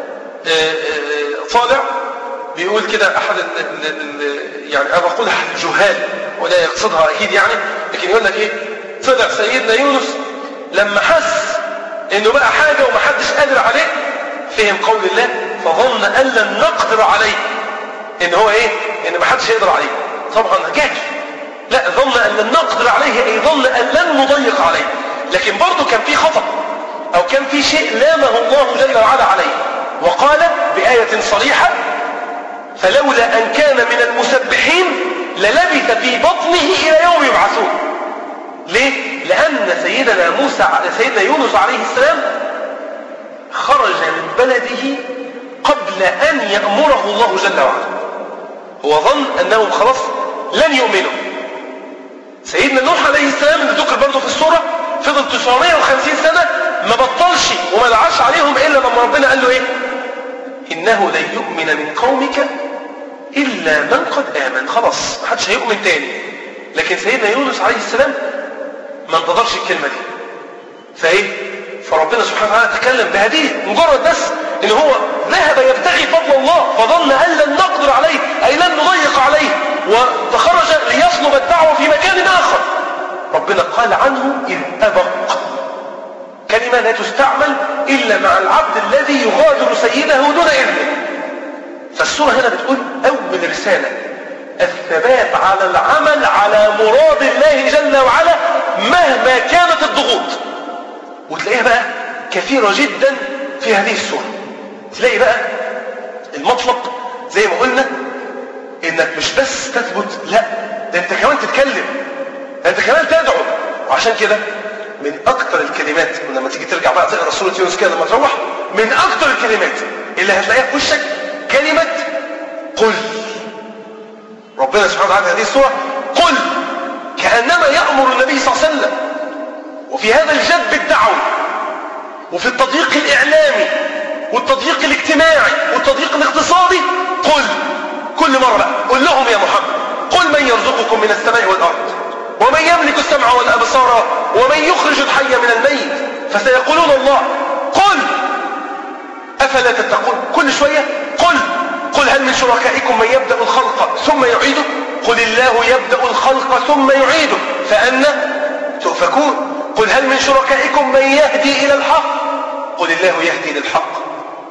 طالع بيقول كده أحد ال ال يعني أنا بقول أحد الجهال ولا يقصدها أكيد يعني لكن يقول لك إيه طلع سيدنا يونس لما حس إنه بقى حاجة ومحدش قادر عليه فهم قول الله فظن أن لن نقدر عليه ان هو ايه ان ما حدش يقدر عليه طبعا جاهل لا ظن ان لن نقدر عليه اي ظن ان لن نضيق عليه لكن برضه كان في خطأ او كان في شيء لامه الله جل وعلا عليه وقال بآية صريحة فلولا ان كان من المسبحين للبث في بطنه الى يوم يبعثون ليه لان سيدنا موسى سيدنا يونس عليه السلام خرج من بلده قبل ان يأمره الله جل وعلا هو ظن أنهم خلاص لن يؤمنوا سيدنا نوح عليه السلام اللي ذكر برضه في السورة فضل 950 سنة ما بطلش وما دعاش عليهم إلا لما ربنا قال له إيه إنه لن يؤمن من قومك إلا من قد آمن خلاص ما حدش هيؤمن تاني لكن سيدنا يونس عليه السلام ما انتظرش الكلمة دي فإيه فربنا سبحانه وتعالى تكلم بهديه مجرد بس إن هو ذهب يبتغي فضل الله فظن أن لن نقدر عليه أي لن نضيق عليه وتخرج ليطلب الدعوة في مكان آخر ربنا قال عنه إذ أبق كلمة لا تستعمل إلا مع العبد الذي يغادر سيده دون إذنه فالسورة هنا بتقول أول رسالة الثبات على العمل على مراد الله جل وعلا مهما كانت الضغوط وتلاقيها بقى كثيرة جدا في هذه السورة تلاقي بقى المطلب زي ما قلنا انك مش بس تثبت لا ده انت كمان تتكلم ده انت كمان تدعو وعشان كده من اكتر الكلمات ولما تيجي ترجع بقى تقرا سوره يونس كده لما تروح من اكتر الكلمات اللي هتلاقيها في وشك كلمه قل ربنا سبحانه وتعالى في هذه السوره قل كانما يامر النبي صلى الله عليه وسلم وفي هذا الجد الدعوي وفي التضييق الاعلامي والتضييق الاجتماعي والتضييق الاقتصادي قل كل مرة بقى قل لهم يا محمد قل من يرزقكم من السماء والأرض ومن يملك السمع والأبصار ومن يخرج الحي من الميت فسيقولون الله قل أفلا تتقون كل شوية قل قل هل من شركائكم من يبدأ الخلق ثم يعيده قل الله يبدأ الخلق ثم يعيده فأنا تؤفكون قل هل من شركائكم من يهدي إلى الحق قل الله يهدي للحق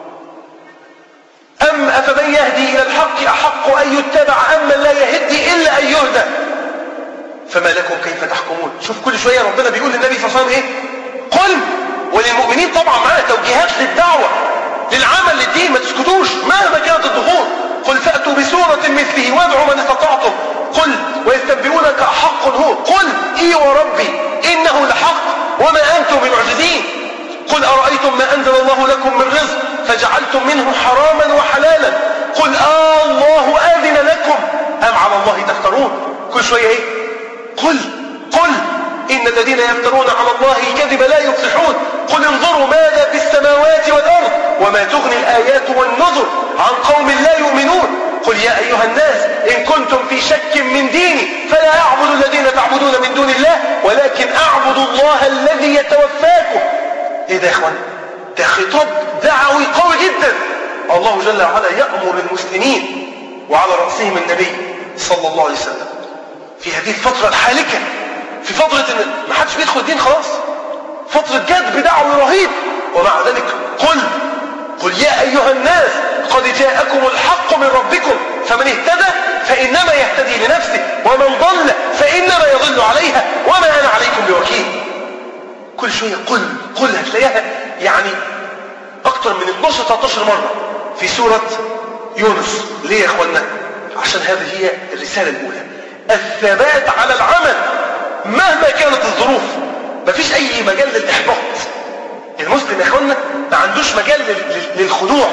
أم أفمن يهدي إلى الحق أحق أن يتبع أم من لا يهدي إلا أن يهدى فما لكم كيف تحكمون شوف كل شوية ربنا بيقول للنبي صلى الله عليه وسلم إيه قل وللمؤمنين طبعا معاه توجيهات للدعوة للعمل للدين ما تسكتوش مهما كانت الظهور قل فأتوا بسورة مثله وادعوا من استطعتم قل ويستنبئونك أحق هو قل إي وربي إنه لحق وما أنتم بمعجزين قل أرأيتم ما أنزل الله لكم من رزق فجعلتم منه حراما وحلالا قل آه الله آذن لكم أم على الله تفترون كل شوية إيه قل قل إن الذين يفترون على الله الكذب لا يفلحون قل انظروا ماذا في السماوات والأرض وما تغني الآيات والنذر عن قوم لا يؤمنون قل يا أيها الناس إن كنتم في شك من ديني فلا أعبد الذين تعبدون من دون الله ولكن أعبد الله الذي يتوفاكم ايه ده يا اخوان ده خطاب دعوي قوي جدا الله جل وعلا يأمر المسلمين وعلى رأسهم النبي صلى الله عليه وسلم في هذه الفترة الحالكة في فترة ان ما حدش بيدخل الدين خلاص فترة جذب دعوي رهيب ومع ذلك قل قل يا أيها الناس قد جاءكم الحق من ربكم فمن اهتدى فإنما يهتدي لنفسه ومن ضل فإنما يضل عليها وما أنا عليكم بوكيل كل شوية قل قل هتلاقيها يعني أكتر من 12 13 مرة في سورة يونس ليه يا إخوانا عشان هذه هي الرسالة الأولى الثبات على العمل مهما كانت الظروف مفيش أي مجال للإحباط المسلم يا إخوانا ما عندوش مجال للخضوع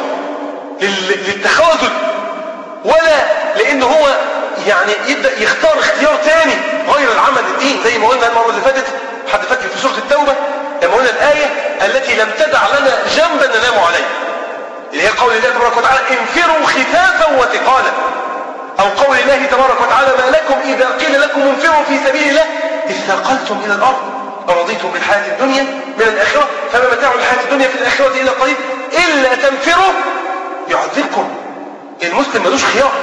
للتخاذل ولا لأنه هو يعني يبدأ يختار اختيار تاني غير العمل الدين زي ما قلنا المرة اللي فاتت حد فاكر في سورة التوبة لما قلنا الآية التي لم تدع لنا جنبا ننام عليه اللي هي قول الله تبارك وتعالى انفروا خفافا وثقالا أو قول الله تبارك وتعالى ما لكم إذا قيل لكم انفروا في سبيل الله إذ ثاقلتم إلى الأرض أرضيتم بالحياة الدنيا من الآخرة فما متاع الحياة الدنيا في الآخرة إلا قليل إلا تنفروا يعذبكم المسلم ملوش خيار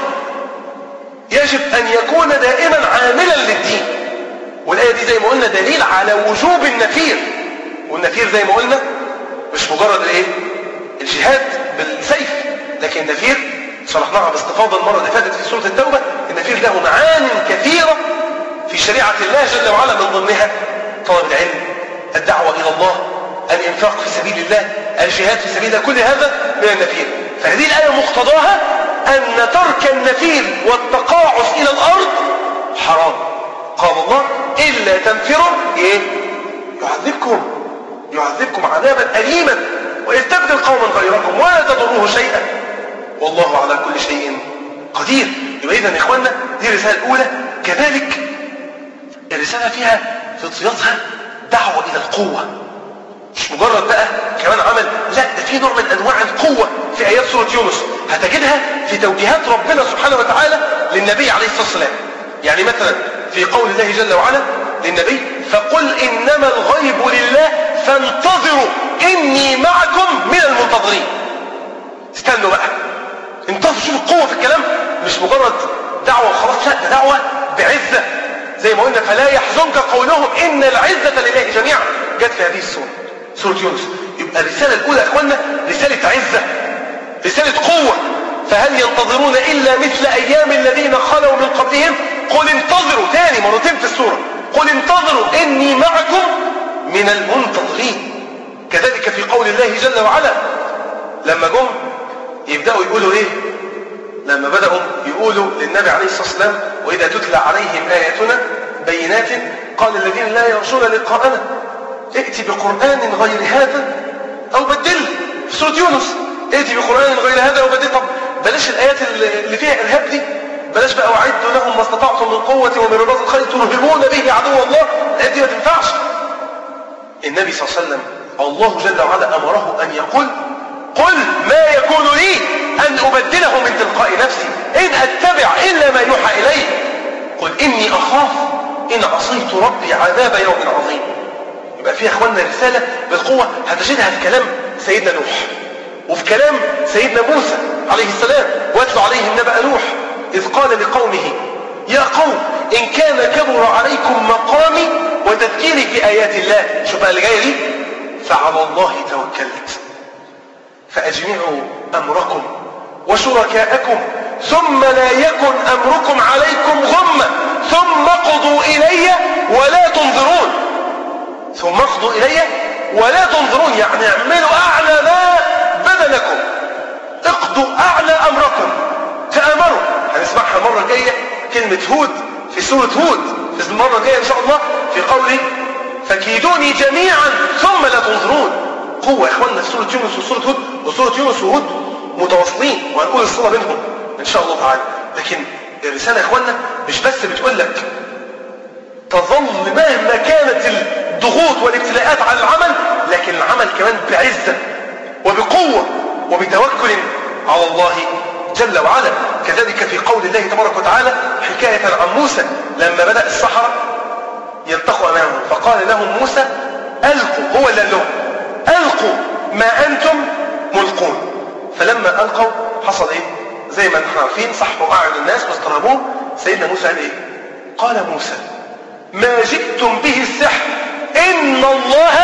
يجب أن يكون دائما عاملا للدين والآية دي زي ما قلنا دليل على وجوب النفير والنفير زي ما قلنا مش مجرد الايه الجهاد بالسيف لكن النفير شرحناها باستفاضة المرة اللي فاتت في سورة التوبة النفير له معان كثيرة في شريعة الله جل وعلا من ضمنها طلب العلم الدعوة إلى الله الإنفاق في سبيل الله الجهاد في سبيل الله كل هذا من النفير فهذه الآية مقتضاها أن ترك النفير والتقاعس إلى الأرض حرام قال الله إلا تنفروا إيه؟ يعذبكم يعذبكم عذابا أليما ويستبدل قوما غيركم ولا تضروه شيئا والله على كل شيء قدير يبقى إذن يا إخواننا دي الرسالة الأولى كذلك الرسالة فيها في صياغتها دعوة إلى القوة مش مجرد بقى كمان عمل لا ده في نوع من أنواع القوة في آيات سورة يونس هتجدها في توجيهات ربنا سبحانه وتعالى للنبي عليه الصلاة والسلام يعني مثلا في قول الله جل وعلا للنبي فقل إنما الغيب لله فانتظروا إني معكم من المنتظرين استنوا بقى انتظروا شوفوا القوة في الكلام مش مجرد دعوة وخلاص لا ده دعوة بعزة زي ما قلنا فلا يحزنك قولهم إن العزة لله جميعا جت في هذه السورة سورة يونس يبقى الرسالة الأولى يا إخوانا رسالة عزة رسالة قوة فهل ينتظرون إلا مثل أيام الذين خلوا من قبلهم قل انتظروا تاني مرتين في السورة قل انتظروا إني معكم من المنتظرين كذلك في قول الله جل وعلا لما جم يبدأوا يقولوا إيه لما بدأوا يقولوا للنبي عليه الصلاة والسلام وإذا تتلى عليهم آياتنا بينات قال الذين لا يرجون لقاءنا ائت بقرآن غير هذا أو بدله في سورة يونس ائت بقرآن غير هذا أو بدله طب بلاش الآيات اللي فيها إرهاب دي بلاش بقى وعدوا لهم ما استطعتم من قوة ومن رباط الخيل ترهبون به عدو الله الآيات دي ما تنفعش النبي صلى الله عليه وسلم الله جل وعلا أمره أن يقول قل ما يكون لي أن أبدله من تلقاء نفسي إن أتبع إلا ما يوحى إلي قل إني أخاف إن عصيت ربي عذاب يوم عظيم يبقى فيها أخواننا رسالة بالقوة هتجدها في كلام سيدنا نوح وفي كلام سيدنا موسى عليه السلام واتلو عليهم نبأ نوح إذ قال لقومه يا قوم إن كان كبر عليكم مقامي وتذكيري في آيات الله شوف بقى اللي جاية دي فعلى الله توكلت فأجمعوا أمركم وشركاءكم ثم لا يكن أمركم عليكم غمة ثم اقضوا إلي ولا تنظرون ثم اقضوا إلي ولا تنظرون يعني اعملوا أعلى ما بدا لكم اقضوا أعلى أمركم تأمروا هنسمعها المرة الجاية كلمة هود في سورة هود في المرة الجاية إن شاء الله في قوله فكيدوني جميعا ثم لا تنظرون قوة يا إخواننا في سورة يونس وسورة هود وسورة يونس وهود متواصلين وهنقول الصلة بينهم إن شاء الله تعالى لكن الرسالة يا إخواننا مش بس بتقول لك تظل مهما كانت الضغوط والابتلاءات على العمل لكن العمل كمان بعزة وبقوة وبتوكل على الله جل وعلا كذلك في قول الله تبارك وتعالى حكاية عن موسى لما بدأ السحرة يلتقوا أمامه فقال لهم موسى ألقوا هو اللي قال لهم ألقوا ما أنتم ملقون فلما ألقوا حصل إيه زي ما نحن عارفين صحوا أعين الناس واسترهبوه سيدنا موسى قال إيه قال موسى ما جئتم به السحر إن الله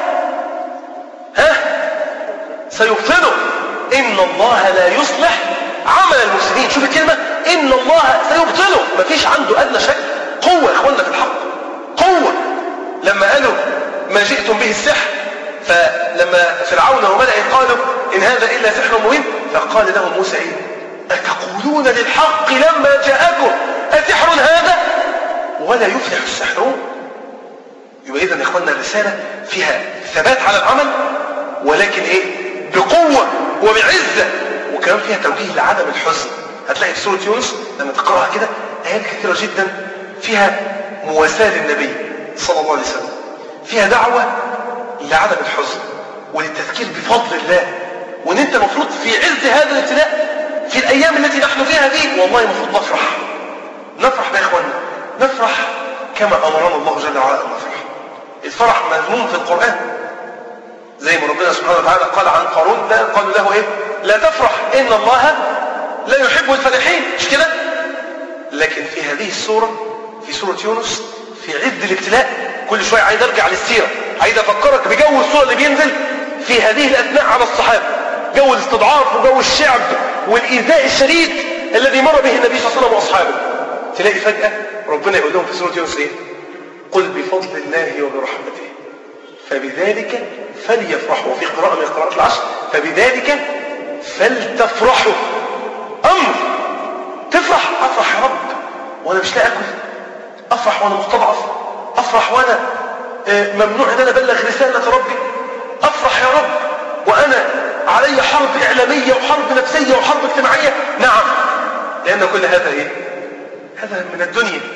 ها سيبطله إن الله لا يصلح عمل المسلمين شوف الكلمة إن الله سيبطله مفيش عنده أدنى شك قوة يا إخواننا في الحق قوة لما قالوا ما جئتم به السحر فلما فرعون وملئه قالوا إن هذا إلا سحر مبين فقال لهم موسى إيه أتقولون للحق لما جاءكم أسحر هذا ولا يفلح السحرون يبقى إذا يا إخواننا الرسالة فيها ثبات على العمل ولكن إيه بقوة وبعزة وكمان فيها توجيه لعدم الحزن هتلاقي في سورة يونس لما تقرأها كده آيات كثيرة جدا فيها مواساة للنبي صلى الله عليه وسلم فيها دعوة لعدم الحزن وللتذكير بفضل الله وان انت المفروض في عز هذا الابتلاء في الايام التي نحن فيها دي والله المفروض نفرح نفرح يا اخوانا نفرح كما امرنا الله جل وعلا ان نفرح الفرح مذموم في القران زي ما ربنا سبحانه وتعالى قال عن قارون لا قالوا له ايه لا تفرح ان الله لا يحب الفرحين مش كده لكن في هذه السوره في سوره يونس في عد الابتلاء كل شويه عايز ارجع للسيره عايز افكرك بجو السوره اللي بينزل في هذه الاثناء على الصحابه جو الاستضعاف وجو الشعب والايذاء الشديد الذي مر به النبي صلى الله عليه وسلم واصحابه تلاقي فجاه ربنا يقول لهم في سوره يونس ايه قل بفضل الله وبرحمته فبذلك فليفرحوا في قراءة من قراءات العشر فبذلك فلتفرحوا أمر تفرح أفرح يا رب وأنا مش لاقي أكل أفرح وأنا مستضعف أفرح وأنا ممنوع أن أنا أبلغ رسالة ربي أفرح يا رب وأنا علي حرب إعلامية وحرب نفسية وحرب اجتماعية نعم لأن كل هذا إيه هذا من الدنيا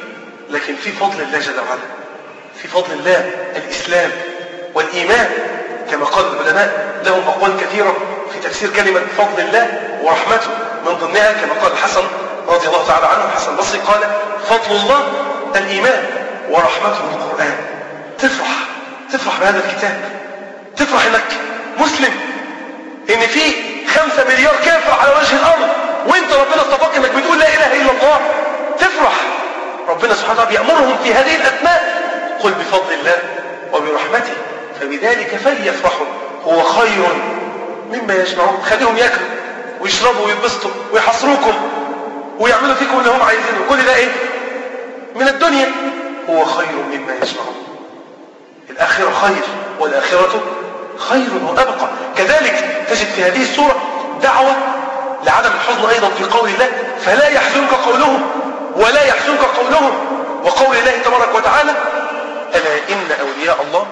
لكن في فضل الله جل وعلا في فضل الله الإسلام والإيمان كما قال العلماء لهم أقوال كثيرة في تفسير كلمة فضل الله ورحمته من ضمنها كما قال الحسن رضي الله تعالى عنه الحسن البصري قال فضل الله الإيمان ورحمته القرآن تفرح تفرح بهذا الكتاب تفرح انك مسلم ان في خمسة مليار كافر على وجه الارض وانت ربنا اصطفاك انك بتقول لا اله الا الله تفرح ربنا سبحانه وتعالى بيأمرهم في هذه الاثناء قل بفضل الله وبرحمته فبذلك فليفرحوا هو خير مما يجمعون خليهم ياكلوا ويشربوا ويتبسطوا ويحصروكم ويعملوا فيكم اللي هم عايزينه كل ده ايه من الدنيا هو خير مما يجمعون الآخرة خير والآخرة خير وأبقى كذلك تجد في هذه السورة دعوة لعدم الحزن أيضا في قول الله فلا يحزنك قولهم ولا يحزنك قولهم وقول الله تبارك وتعالى ألا إن أولياء الله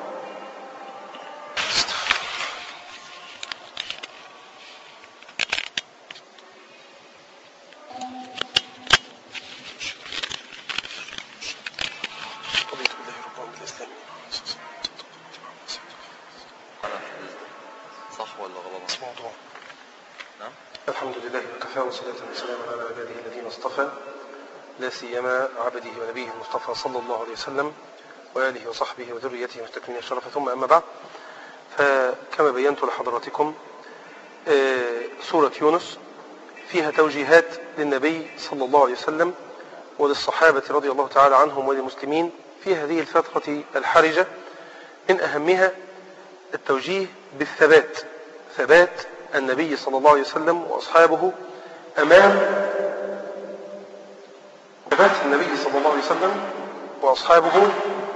رضيت بالله ربا بالإسلام
على حفظ صح ولا غلط
موضوع
نعم
الحمد لله وكفى وصلاة وسلاما على عباده الذين اصطفى لا سيما عبده ونبيه المصطفى صلى الله عليه وسلم وآله وصحبه وذريته مستكملين الشرف ثم أما بعد فكما بينت لحضراتكم آه، سورة يونس فيها توجيهات للنبي صلى الله عليه وسلم وللصحابة رضي الله تعالى عنهم وللمسلمين في هذه الفترة الحرجة من أهمها التوجيه بالثبات ثبات النبي صلى الله عليه وسلم وأصحابه أمام ثبات النبي صلى الله عليه وسلم وأصحابه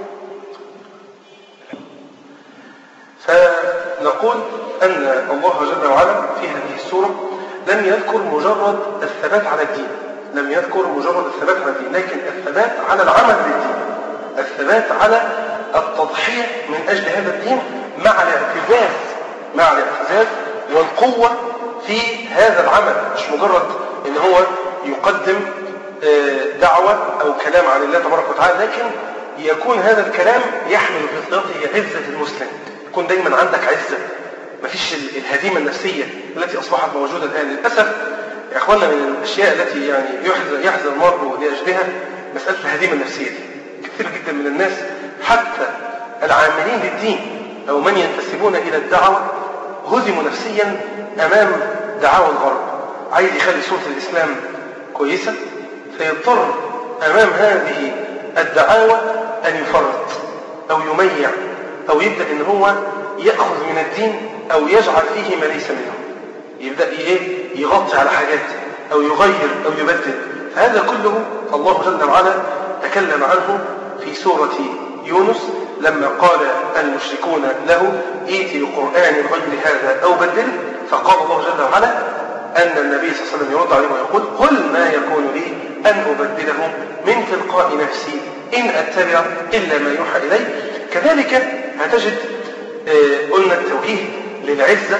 فنقول أن الله جل وعلا في هذه السورة لم يذكر مجرد الثبات على الدين لم يذكر مجرد الثبات على الدين لكن الثبات على العمل للدين الثبات على التضحية من أجل هذا الدين مع الاعتزاز مع الاعتزاز والقوة في هذا العمل مش مجرد ان هو يقدم آه، دعوة او كلام عن الله تبارك وتعالى لكن يكون هذا الكلام يحمل في صيغته عزة المسلم يكون دايما عندك عزة مفيش ال- الهزيمة النفسية التي أصبحت موجودة الآن للأسف يا أخوانا من الأشياء التي يعني يحزن, يحزن المرء لأجلها مسألة الهزيمة النفسية دي كثير جدا من الناس حتى العاملين للدين أو من ينتسبون إلى الدعوة هزموا نفسيا أمام دعاوى الغرب عايز يخلي صورة الإسلام كويسة فيضطر أمام هذه الدعاوى أن يفرط أو يميع أو يبدأ إن هو يأخذ من الدين أو يجعل فيه ما ليس منه يبدأ إيه يغطي على حاجات أو يغير أو يبدل فهذا كله الله جل وعلا تكلم عنه في سورة يونس لما قال المشركون له ائتي بقرآن غير هذا أو بدل فقال الله جل وعلا أن النبي صلى الله عليه وسلم يرد عليه ويقول قل ما يكون لي أن أبدله من تلقاء نفسي إن أتبع إلا ما يوحى إلي كذلك هتجد آه، قلنا التوجيه للعزة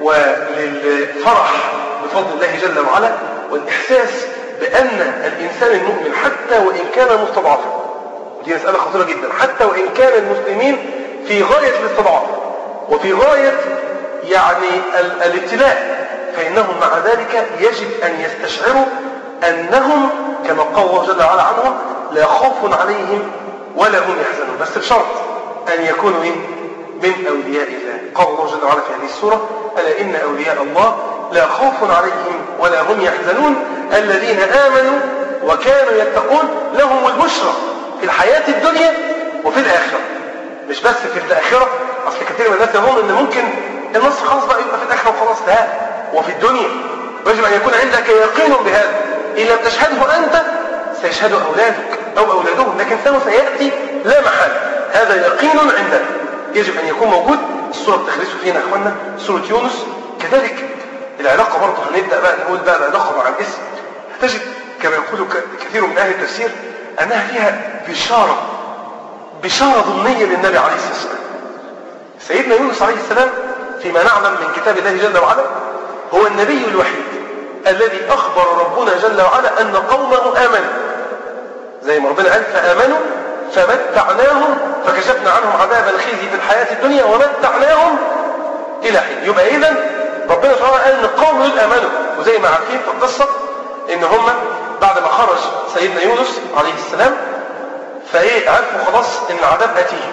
وللفرح بفضل الله جل وعلا والإحساس بأن الإنسان المؤمن حتى وإن كان مستضعفا ودي مسألة خطيرة جدا حتى وإن كان المسلمين في غاية الاستضعاف وفي غاية يعني ال- الابتلاء فإنهم مع ذلك يجب أن يستشعروا أنهم كما قال الله جل وعلا عنهم لا خوف عليهم ولا هم يحزنون بس بشرط أن يكونوا إيه؟ من أولياء الله قال الله جل وعلا في هذه السورة ألا إن أولياء الله لا خوف عليهم ولا هم يحزنون الذين آمنوا وكانوا يتقون لهم البشرى في الحياة الدنيا وفي الآخرة مش بس في الآخرة أصل كثير من الناس يظن أن ممكن النصر خلاص بقى يبقى في الآخرة وخلاص لا وفي الدنيا يجب أن يكون عندك يقين بهذا إن لم تشهده أنت سيشهد أولادك أو أولادهم لكن سوف سيأتي لا محال هذا يقين عندنا يجب أن يكون موجود السورة بتخلصه فينا يا أخوانا سورة يونس كذلك العلاقة برضه هنبدأ بقى نقول بقى العلاقة مع الاسم هتجد كما يقول ك- كثير من أهل التفسير أنها فيها بشارة بشارة ضمنية للنبي عليه الصلاة والسلام سيدنا يونس عليه السلام فيما نعلم من كتاب الله جل وعلا هو النبي الوحيد الذي أخبر ربنا جل وعلا أن قومه آمنوا زي ما ربنا قال فآمنوا فمتعناهم فكشفنا عنهم عذاب الخزي في الحياة الدنيا ومتعناهم إلى حين يبقى إذا ربنا سبحانه قال إن القوم دول آمنوا وزي ما عارفين في القصة إن هم بعد ما خرج سيدنا يونس عليه السلام فإيه عرفوا خلاص إن العذاب أتيه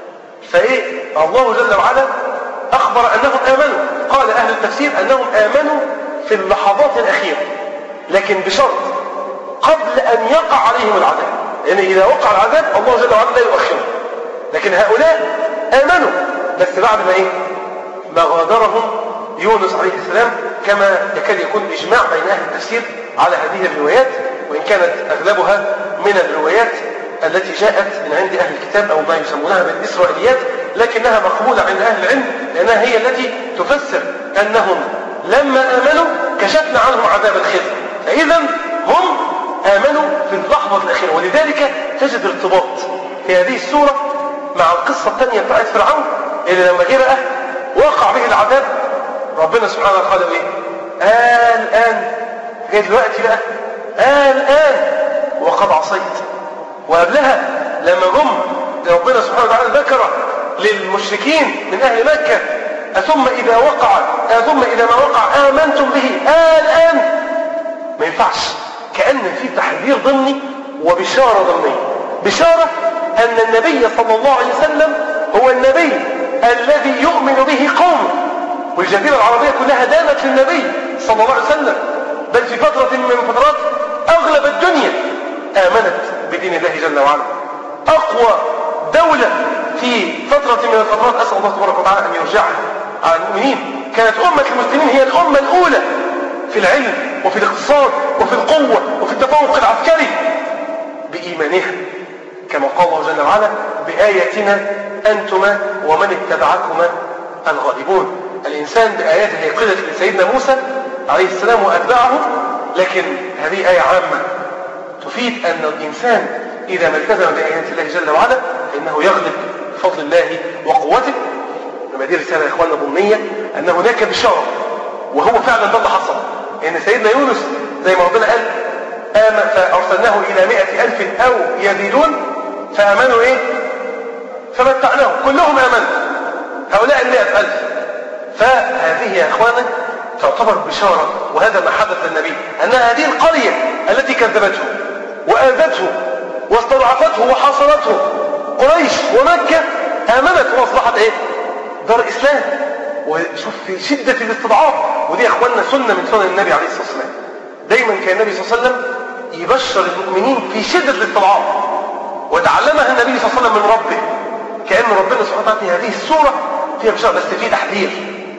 فإيه الله جل وعلا أخبر أنهم آمنوا قال أهل التفسير أنهم آمنوا في اللحظات الأخيرة لكن بشرط قبل أن يقع عليهم العذاب لأن يعني إذا وقع العذاب الله جل وعلا لا يؤخره لكن هؤلاء آمنوا بس بعد ما إيه ما غادرهم يونس عليه السلام كما يكاد يكون إجماع بين أهل التفسير على هذه الروايات وإن كانت أغلبها من الروايات التي جاءت من عند أهل الكتاب أو ما يسمونها بالإسرائيليات لكنها مقبولة عند أهل العلم لأنها هي التي تفسر أنهم لما آمنوا كشفنا عنهم عذاب الخزي فإذا هم آمنوا في اللحظة الأخيرة ولذلك تجد ارتباط في هذه السورة مع القصة الثانية بتاعت فرعون اللي لما جه بقى وقع به العذاب ربنا سبحانه وتعالى قال ايه؟ آه الآن جاي دلوقتي بقى آه الآن وقد عصيت وقبلها لما جم ربنا سبحانه وتعالى ذكر للمشركين من أهل مكة أثم إذا وقع أثم إذا ما وقع آمنتم به آه الآن ما ينفعش كأن في تحذير ضمني وبشارة ضمنية بشارة أن النبي صلى الله عليه وسلم هو النبي الذي يؤمن به قومه والجزيرة العربية كلها دانت للنبي صلى الله عليه وسلم بل في فترة من فترات أغلب الدنيا آمنت بدين الله جل وعلا أقوى دولة في فترة من الفترات أسأل الله تبارك وتعالى أن يرجعها على المؤمنين كانت أمة المسلمين هي الأمة الأولى في العلم وفي الاقتصاد وفي القوة وفي التفوق العسكري بإيمانها كما قال الله جل وعلا بآياتنا أنتما ومن اتبعكما الغالبون الإنسان بآياته يقلت لسيدنا موسى عليه السلام وأتباعه لكن هذه آية عامة تفيد أن الإنسان إذا ما التزم بآيات الله جل وعلا فإنه يغلب بفضل الله وقوته لما دي رسالة يا إخواننا ضمنية أن هناك بشارة وهو فعلا ده اللي حصل ان سيدنا يونس زي ما ربنا قال آمن فأرسلناه إلى مئة ألف أو يزيدون فآمنوا إيه فمتعناهم كلهم آمنوا هؤلاء المئة ألف فهذه يا إخوانا تعتبر بشارة وهذا ما حدث للنبي أن هذه القرية التي كذبته وآذته واستضعفته وحاصرته قريش ومكة آمنت وأصبحت إيه دار إسلام وشوف في شدة الاستضعاف ودي يا اخواننا سنة من سنن النبي عليه الصلاة والسلام دايما كان النبي صلى الله عليه وسلم يبشر المؤمنين في شدة الاستضعاف وتعلمها النبي صلى الله عليه وسلم من ربه كأن ربنا سبحانه وتعالى في هذه السورة فيها بشارة بس في تحذير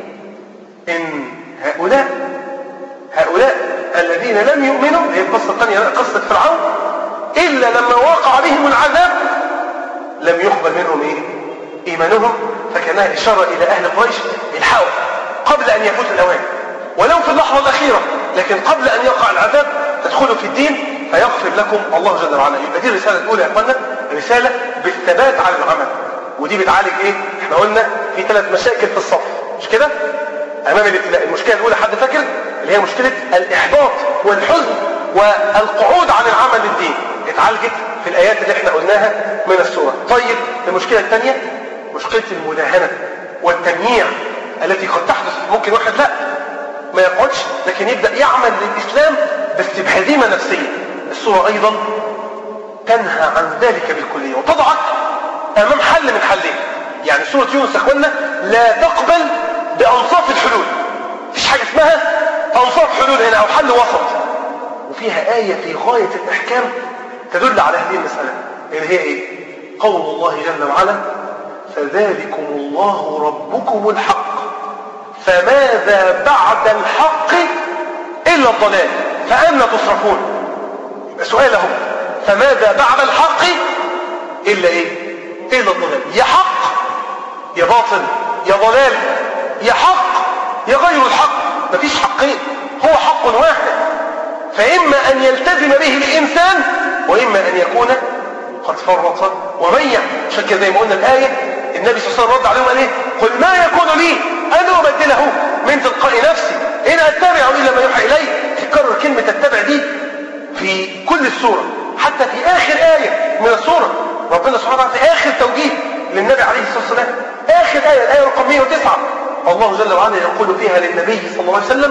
إن هؤلاء هؤلاء الذين لم يؤمنوا هي القصة الثانية قصة فرعون إلا لما وقع بهم العذاب لم يقبل منهم إيه؟ إيمانهم فكانها إشارة إلى أهل قريش الحقوا قبل أن يفوت الأوان ولو في اللحظة الأخيرة لكن قبل أن يقع العذاب تدخلوا في الدين فيغفر لكم الله جل وعلا يبقى دي الرسالة الأولى يا أخوانا رسالة بالثبات على العمل ودي بتعالج إيه؟ إحنا قلنا في ثلاث مشاكل في الصف مش كده؟ أمام الابتلاء المشكلة الأولى حد فاكر؟ اللي هي مشكلة الإحباط والحزن والقعود عن العمل للدين اتعالجت في الآيات اللي احنا قلناها من السورة طيب المشكلة الثانية مشكلة المداهنة والتمييع التي قد تحدث ممكن واحد لا ما يقعدش لكن يبدأ يعمل للإسلام بس بهزيمة نفسية السورة أيضا تنهى عن ذلك بالكلية وتضعك أمام حل من حلين يعني سورة يونس يا اخوانا لا تقبل بأنصاف الحلول مفيش حاجة اسمها أنصاف حلول هنا أو حل وسط وفيها آية في غاية الإحكام تدل على هذه المسألة اللي هي إيه؟ قول الله جل وعلا فذلكم الله ربكم الحق فماذا بعد الحق إلا الضلال فأنا تصرفون سؤال اهو فماذا بعد الحق إلا إيه إلا الضلال يا حق يا باطل يا ضلال يا حق يا غير الحق مفيش حقين هو حق واحد فإما أن يلتزم به الإنسان وإما أن يكون قد فرط وضيع عشان كده زي ما قلنا الآية النبي صلى الله عليه وسلم رد عليهم قال ايه قل ما يكون لي أن أبدله من تلقاء نفسي إن أتبع إلا ما يوحى إلي تكرر كلمة اتبع دي في كل السورة حتى في آخر آية من السورة ربنا سبحانه وتعالى في آخر توجيه للنبي عليه الصلاة والسلام آخر آية الآية رقم 109 الله جل وعلا يقول فيها للنبي صلى الله عليه وسلم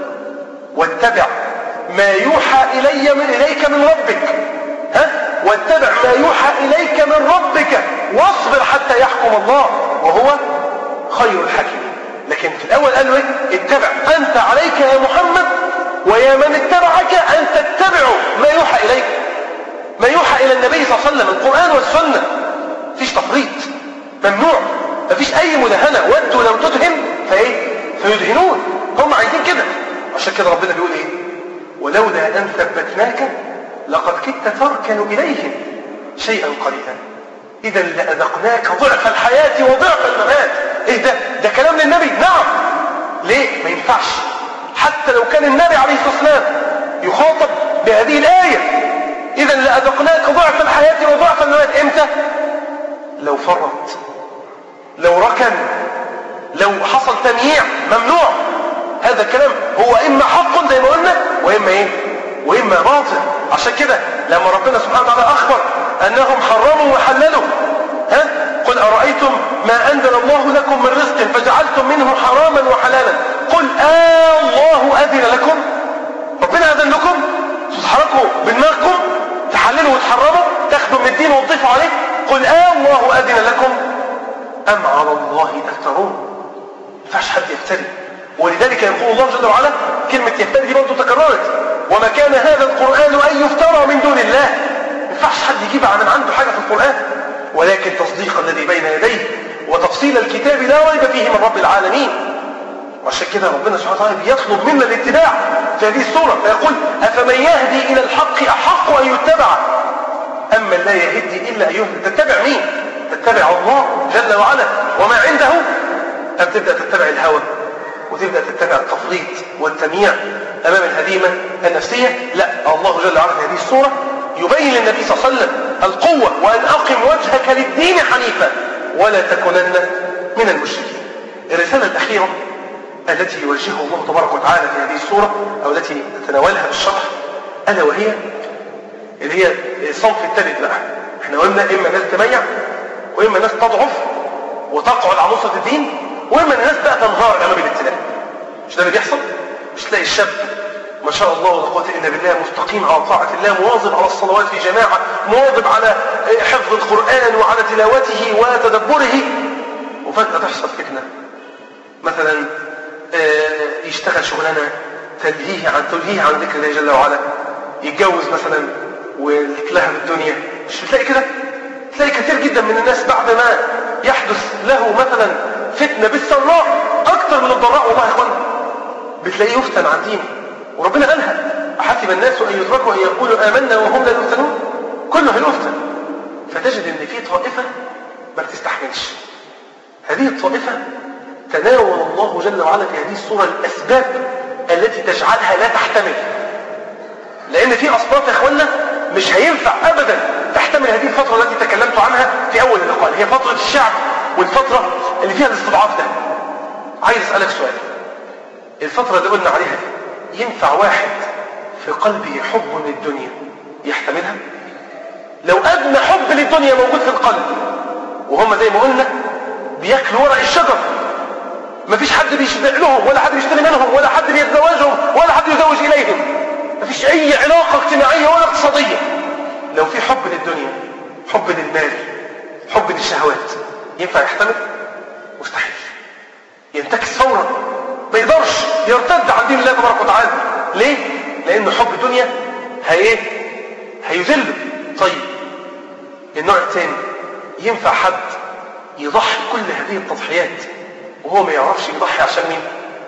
واتبع ما يوحى إلي من إليك من ربك ها واتبع ما يوحى إليك من ربك واصبر حتى يحكم الله وهو خير الحكيم لكن في الأول قال له إيه اتبع أنت عليك يا محمد ويا من اتبعك أن تتبعوا ما يوحى إليك ما يوحى إلى النبي صلى الله عليه وسلم القرآن والسنة مفيش تفريط ممنوع مفيش أي مدهنة ودوا لو تدهن فإيه فيدهنون هم عايزين كده عشان كده ربنا بيقول إيه ولولا أن ثبتناك لقد كدت تركن إليهم شيئا قليلا إذا لأذقناك ضعف الحياة وضعف الممات إيه ده ده كلام للنبي نعم ليه ما ينفعش حتى لو كان النبي عليه الصلاة والسلام يخاطب بهذه الآية إذا لأذقناك ضعف الحياة وضعف الممات إمتى لو فرط لو ركن لو حصل تمييع ممنوع هذا الكلام هو إما حق زي ما قلنا وإما إيه وإما باطل عشان كده لما ربنا سبحانه وتعالى أخبر أنهم حرموا وحللوا ها قل أرأيتم ما أنزل الله لكم من رزق فجعلتم منه حراما وحلالا قل آه الله أذن لكم ربنا أذن لكم تتحركوا بدماغكم تحللوا وتحرموا تاخدوا من الدين وتضيفوا عليه قل آه الله أذن لكم أم على الله تفترون ما ينفعش حد يفتري ولذلك يقول الله جل وعلا كلمة يفتري دي برضه تكررت وما كان هذا القرآن أن يفترى من دون الله ما ينفعش حد يجيب من عنده حاجة في القرآن ولكن تصديق الذي بين يديه وتفصيل الكتاب لا ريب فيه من رب العالمين وعشان كده ربنا سبحانه وتعالى بيطلب منا الاتباع في هذه السورة فيقول أفمن يهدي إلى الحق أحق أن يتبع أما لا يهدي إلا أن يهدي تتبع مين؟ تتبع الله جل وعلا وما عنده أم تبدأ تتبع الهوى وتبدأ تتبع التفريط والتمييع أمام الهزيمة النفسية لا الله جل وعلا في هذه السورة يبين للنبي صلى الله عليه وسلم القوة وأن أقم وجهك للدين حنيفا ولا تكونن من المشركين الرسالة الأخيرة التي يوجهها الله تبارك وتعالى في هذه السورة أو التي نتناولها بالشرح ألا وهي اللي هي الصنف الثالث بقى احنا قلنا إما ناس تميع وإما ناس تضعف وتقعد على نصرة الدين وإما الناس بقى تنهار أمام الابتلاء مش ده اللي بيحصل مش تلاقي الشاب ما شاء الله ولا قوه الا بالله مستقيم على طاعه الله مواظب على الصلوات في جماعه مواظب على حفظ القران وعلى تلاوته وتدبره وفجاه تحصل فتنه مثلا يشتغل شغلانه تلهيه عن تلهيه عن ذكر الله جل وعلا يتجوز مثلا وتلهى بالدنيا مش بتلاقي كده تلاقي كثير جدا من الناس بعد ما يحدث له مثلا فتنه بالسراء اكثر من الضراء والله يا اخوانا بتلاقيه يفتن عن دينه وربنا قالها أحسب الناس أن يتركوا أن يقولوا آمنا وهم لا يفتنون كله هيفتن فتجد أن في طائفة ما بتستحملش هذه الطائفة تناول الله جل وعلا في هذه الصورة الأسباب التي تجعلها لا تحتمل لأن في أصناف يا إخوانا مش هينفع أبدا تحتمل هذه الفترة التي تكلمت عنها في أول اللقاء هي فترة الشعب والفترة اللي فيها الاستضعاف ده عايز أسألك سؤال الفترة اللي قلنا عليها دي ينفع واحد في قلبه حب للدنيا يحتملها لو أدنى حب للدنيا موجود في القلب وهم زي ما قلنا بياكلوا ورق الشجر مفيش حد بيشبع لهم ولا حد بيشتري منهم ولا حد بيتزوجهم ولا حد يزوج إليهم مفيش أي علاقة اجتماعية ولا اقتصادية لو في حب للدنيا حب للمال حب للشهوات ينفع يحتمل مستحيل ينتكس فورا ما يقدرش يرتد عن دين الله تبارك وتعالى ليه؟ لأن حب الدنيا هي هيذله طيب النوع الثاني ينفع حد يضحي كل هذه التضحيات وهو ما يعرفش يضحي عشان مين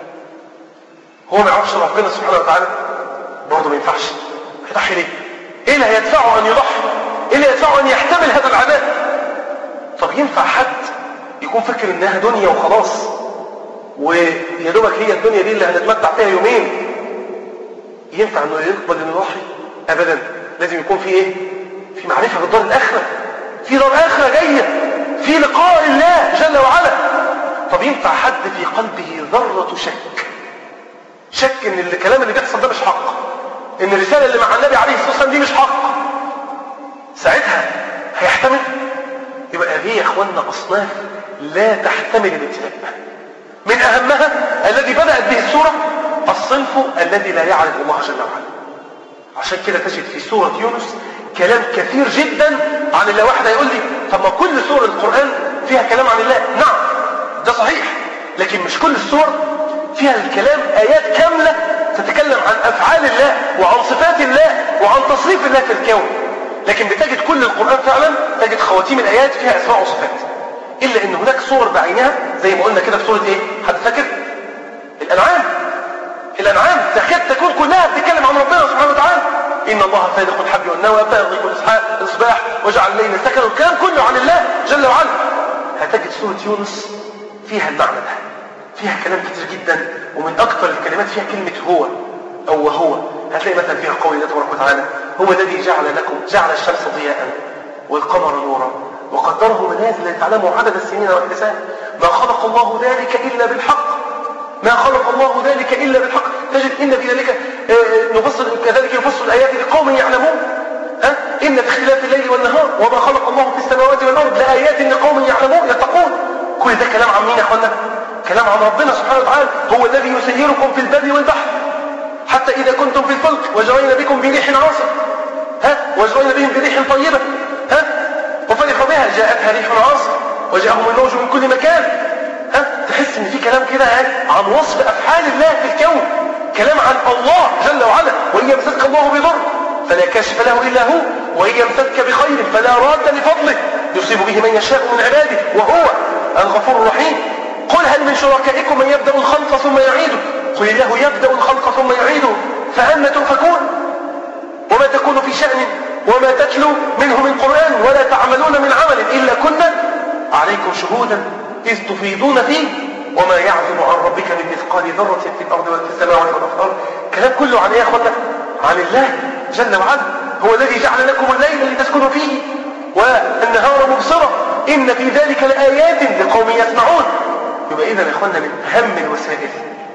هو ما يعرفش ربنا سبحانه وتعالى برضه ما ينفعش هيضحي ليه ايه اللي هيدفعه ان يضحي ايه اللي يدفعه ان يحتمل هذا العذاب طب ينفع حد يكون فاكر انها دنيا وخلاص ويا دوبك هي الدنيا دي اللي هنتمتع فيها يومين ينفع انه يقبل انه يضحي ابدا لازم يكون في ايه في معرفه بالدار الاخره في دار اخره جايه في لقاء الله جل وعلا طب ينفع حد في قلبه ذره شك شك ان الكلام اللي بيحصل ده مش حق ان الرساله اللي مع النبي عليه الصلاه والسلام دي مش حق
ساعتها هيحتمل يبقى هذه يا اخواننا اصناف لا تحتمل الابتلاء من اهمها الذي بدات به السوره الصنف الذي لا يعرف الله جل وعلا عشان كده تجد في سوره يونس كلام كثير جدا عن الله واحد هيقول لي طب ما كل سور القران فيها كلام عن الله نعم ده صحيح لكن مش كل السور فيها الكلام ايات كامله تتكلم عن افعال الله وعن صفات الله وعن تصريف الله في الكون لكن بتجد كل القرآن فعلا تجد خواتيم الآيات فيها أسماء وصفات إلا أن هناك صور بعينها زي ما قلنا كده في سورة إيه؟ حد فاكر؟ الأنعام الأنعام تكاد تكون كلها بتتكلم عن ربنا سبحانه وتعالى إن الله فالق الحب والنوى فالق الإصباح وجعل الليل سكنا الكلام كله عن الله جل وعلا هتجد سورة يونس فيها المعنى ده فيها كلام كتير جدا ومن أكثر الكلمات فيها كلمة هو أو وهو هتلاقي مثلا فيها قول الله تبارك وتعالى هو الذي جعل لكم جعل الشمس ضياء والقمر نورا وقدره منازل لتعلموا عدد السنين والحساب ما خلق الله ذلك إلا بالحق ما خلق الله ذلك إلا بالحق تجد إن في ذلك نفصل كذلك يفصل الآيات لقوم يعلمون ها؟ إن في اختلاف الليل والنهار وما خلق الله في السماوات والأرض لآيات لقوم يعلمون يتقون كل ده كلام عن مين يا أخوانا؟ كلام عن ربنا سبحانه وتعالى هو الذي يسيركم في البر والبحر حتى إذا كنتم في الفلك وجرينا بكم بريح عاصف ها وجرينا بهم بريح طيبة ها وفرحوا بها جاءتها ريح عاصف وجاءهم الموج من كل مكان ها تحس ان في كلام كده عن وصف افعال الله في الكون كلام عن الله جل وعلا وان يمسسك الله بضر فلا كاشف له الا هو وان يمسسك بخير فلا راد لفضله يصيب به من يشاء من عباده وهو الغفور الرحيم قل هل من شركائكم من يبدا الخلق ثم يعيده قل الله يبدا الخلق ثم يعيده فأنا تؤفكون وما تكون في شأن وما تتلو منه من قرآن ولا تعملون من عمل إلا كنا عليكم شهودا إذ تفيضون فيه وما يعزم عن ربك من مثقال ذرة في الأرض ولا في السماء ولا في الأرض كلام كله عن إيه يا أخوانا؟ عن الله جل وعلا هو الذي جعل لكم الليل لتسكنوا فيه والنهار مبصرة إن في ذلك لآيات لقوم يسمعون يبقى إذا يا أخوانا من أهم الوسائل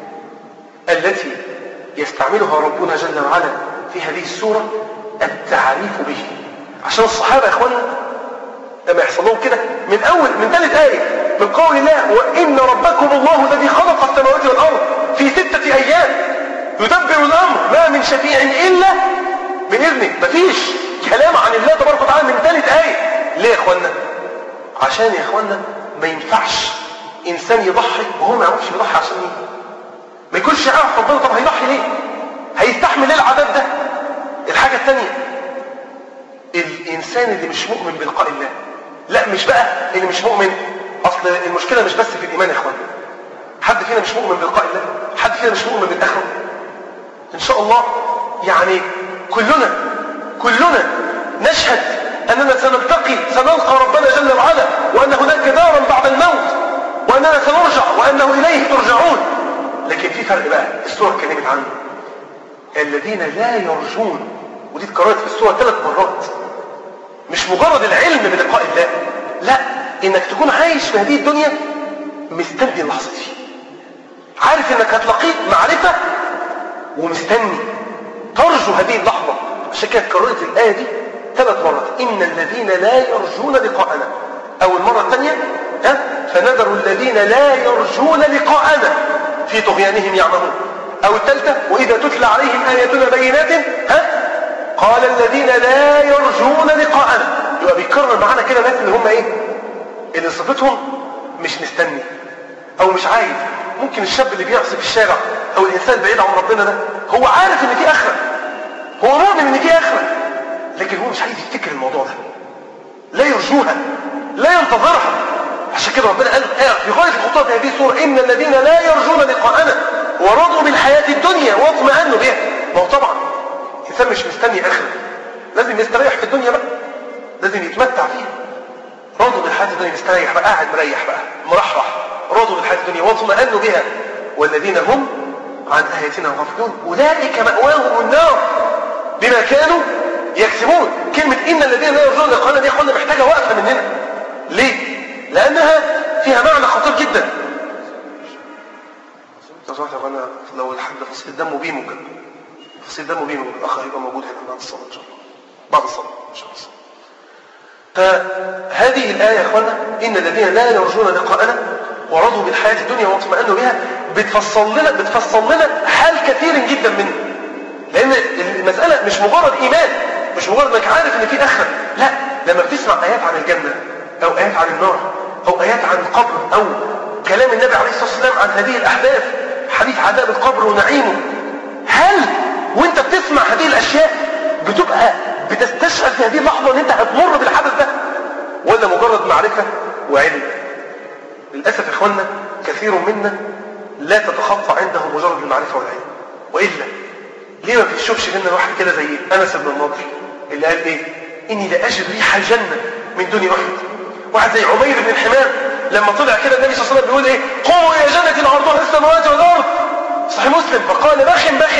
التي يستعملها ربنا جل وعلا في هذه السورة التعريف به عشان الصحابة يا اخوانا لما يحصل لهم كده من اول من ثالث آية من قول الله وإن ربكم الله الذي خلق السماوات والأرض في ستة أيام يدبر الأمر ما من شفيع إلا بإذنه مفيش كلام عن الله تبارك وتعالى من ثالث آية ليه يا اخوانا عشان يا اخوانا ما ينفعش إنسان يضحي وهو ما يعرفش يضحي عشان ايه ما يكونش عارف ربنا طب هيضحي ليه هيستحمل ايه العذاب ده الحاجة الثانية الإنسان اللي مش مؤمن بلقاء الله لا مش بقى اللي مش مؤمن أصل المشكلة مش بس في الإيمان يا إخوان حد فينا مش مؤمن بلقاء الله حد فينا مش مؤمن بالآخرة إن شاء الله يعني كلنا كلنا نشهد أننا سنلتقي سنلقى ربنا جل وعلا وأن هناك دارا بعد الموت وأننا سنرجع وأنه إليه ترجعون لكن في فرق بقى السورة اتكلمت عنه الذين لا يرجون ودي اتكررت في السورة ثلاث مرات مش مجرد العلم بلقاء الله لا انك تكون عايش في هذه الدنيا مستني اللحظة دي عارف انك هتلاقيه معرفة ومستني ترجو هذه اللحظة عشان كده اتكررت الآية دي ثلاث مرات إن الذين لا يرجون لقاءنا أو المرة الثانية ها فنذر الذين لا يرجون لقاءنا في طغيانهم يعمهون أو الثالثة وإذا تتلى عليهم آياتنا بينات ها قال الذين لا يرجون لقاءنا يبقى بيكرر معانا كده ناس اللي هم ايه اللي صفتهم مش مستني او مش عايز ممكن الشاب اللي بيعصي في الشارع او الانسان بعيد عن ربنا ده هو عارف ان في اخره هو مؤمن ان في اخره لكن هو مش عايز يفتكر الموضوع ده لا يرجوها لا ينتظرها عشان كده ربنا قال في غايه الخطوه في هذه السوره ان الذين لا يرجون لقاءنا ورضوا بالحياه الدنيا واطمأنوا بها ما هو طبعا الانسان مش مستني اخره لازم يستريح في الدنيا بقى لازم يتمتع فيها رضوا بالحياه الدنيا مستريح بقى قاعد مريح بقى مرحرح رضوا بالحياه الدنيا واطمأنوا بها والذين هم عن اياتنا غافلون اولئك مأواهم النار بما كانوا يكسبون كلمة إن الذين لا يرجون لقاءنا دي اخوانا محتاجة وقفة مننا ليه؟ لأنها فيها معنى خطير جدا لو سمحت يا اخوانا لو الحد فصيل دمه بيه ممكن فصيل دمه بيه ممكن الأخ هيبقى موجود هنا بعد الصلاة إن شاء الله بعد الصلاة إن شاء الله فهذه الآية يا أخوانا إن الذين لا يرجون لقاءنا ورضوا بالحياة الدنيا واطمأنوا بها بتفصل لنا بتفصل لنا حال كثير جدا منه لأن المسألة مش مجرد إيمان مش مجرد انك عارف ان في اخره لا لما بتسمع ايات عن الجنه او ايات عن النار او ايات عن القبر او كلام النبي عليه الصلاه والسلام عن هذه الاحداث حديث عذاب القبر ونعيمه هل وانت بتسمع هذه الاشياء بتبقى بتستشعر في هذه اللحظه ان انت هتمر بالحدث ده ولا مجرد معرفه وعلم للاسف يا اخواننا كثير منا لا تتخطى عنده مجرد المعرفه والعلم والا ليه ما بتشوفش لنا واحد كده زي انس بن النضر اللي قال ايه اني لاجد ريح الجنه من دون احد واحد زي عمير بن الحمام لما طلع كده النبي صلى الله عليه وسلم بيقول ايه قوموا الى جنه عرضها السماوات والارض صحيح مسلم فقال بخ بخ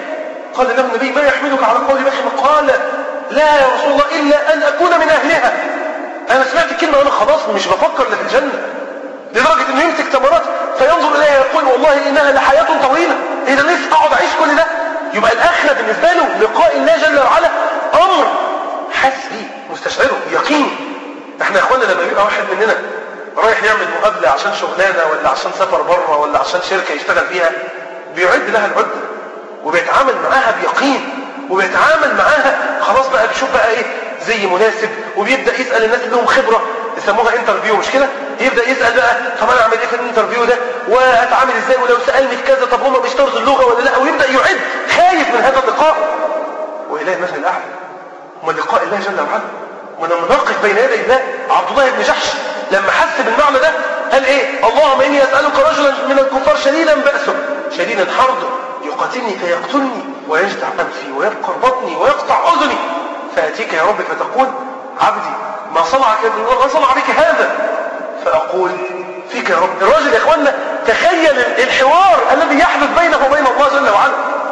قال له النبي ما يحملك على قول بخ قال لا يا رسول الله الا ان اكون من اهلها انا سمعت الكلمه وانا خلاص مش بفكر لا في الجنه لدرجه انه يمسك تمرات فينظر اليها يقول والله انها لحياه طويله اذا لسه اقعد اعيش كل ده يبقى الآخرة بالنسبة له لقاء الله جل وعلا أمر حاسس بيه مستشعره يقين احنا يا اخوانا لما يبقى واحد مننا رايح يعمل مقابلة عشان شغلانة ولا عشان سفر بره ولا عشان شركة يشتغل فيها بيعد لها العدة وبيتعامل معاها بيقين وبيتعامل معاها خلاص بقى بيشوف بقى ايه زي مناسب وبيبدأ يسأل الناس اللي لهم خبرة يسموها انترفيو مش كده يبدأ يسأل بقى طب انا اعمل ايه في الانترفيو ده وهتعامل ازاي ولو سألني في كذا طب هم بيشترطوا اللغة ولا لا ويبدأ يعد خايف من هذا اللقاء وإله المثل الأعلى وما لقاء الله جل وعلا ولما نقف بين يدي الله عبد الله بن جحش لما حس بالمعنى ده قال ايه اللهم اني اسالك رجلا من الكفار شديدا باسه شديدا حربه يقاتلني فيقتلني ويجدع انفي ويبقر بطني ويقطع اذني فاتيك يا رب فتقول عبدي ما صنعك ما صنع بك هذا فاقول فيك يا رب الراجل يا اخوانا تخيل الحوار الذي يحدث بينه وبين الله جل وعلا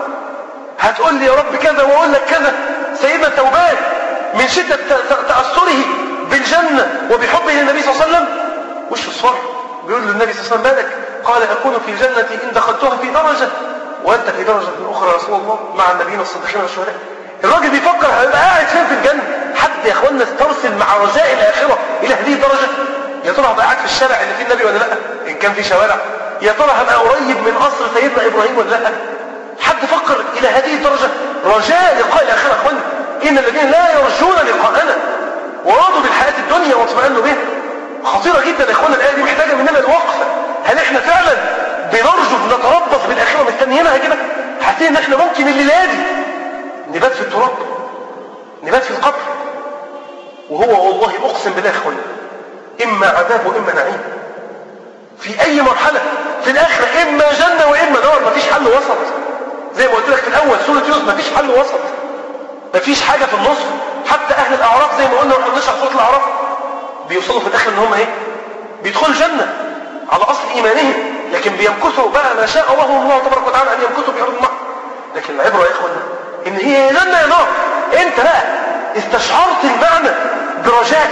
هتقول لي يا رب كذا واقول لك كذا سيدنا توبان من شدة تأثره بالجنة وبحبه للنبي صلى الله عليه وسلم وش الصفر بيقول له النبي صلى الله عليه وسلم مالك قال أكون في الجنة إن دخلتها في درجة وأنت في درجة أخرى يا رسول الله مع النبيين الصديقين والشهداء الراجل بيفكر هيبقى قاعد فين في الجنة حد يا اخوانا استرسل مع رجاء الآخرة إلى هذه الدرجة يا ترى هبقى قاعد في الشارع اللي فيه النبي ولا لا إن كان في شوارع يا ترى هبقى قريب من قصر سيدنا إبراهيم ولا لا حد فكر إلى هذه الدرجة رجاء لقاء الآخرة يا اخوانا إن الذين لا يرجون لقاءنا ورضوا بالحياة الدنيا واطمأنوا بها خطيرة جدا يا اخوانا الآية دي محتاجة مننا الوقفة هل احنا فعلا بنرجو بنتربص بالآخرة مستنيينها كده حاسين ان احنا ممكن الليلة دي نبات في التراب نبات في القبر وهو والله اقسم بالله يا اخوانا اما عذاب واما نعيم في اي مرحلة في الاخرة اما جنة واما نار مفيش حل وسط زي ما قلت لك في الاول سورة يوسف مفيش حل وسط مفيش حاجة في النص حتى اهل الاعراف زي ما قلنا واحنا بنشرح سورة الاعراف بيوصلوا في الاخر ان هم ايه بيدخلوا الجنة على اصل ايمانهم لكن بيمكثوا بقى ما شاء الله الله تبارك وتعالى ان يمكثوا في ارض الله لكن العبرة يا اخوانا ان هي جنة يا نار انت بقى استشعرت المعنى برجاء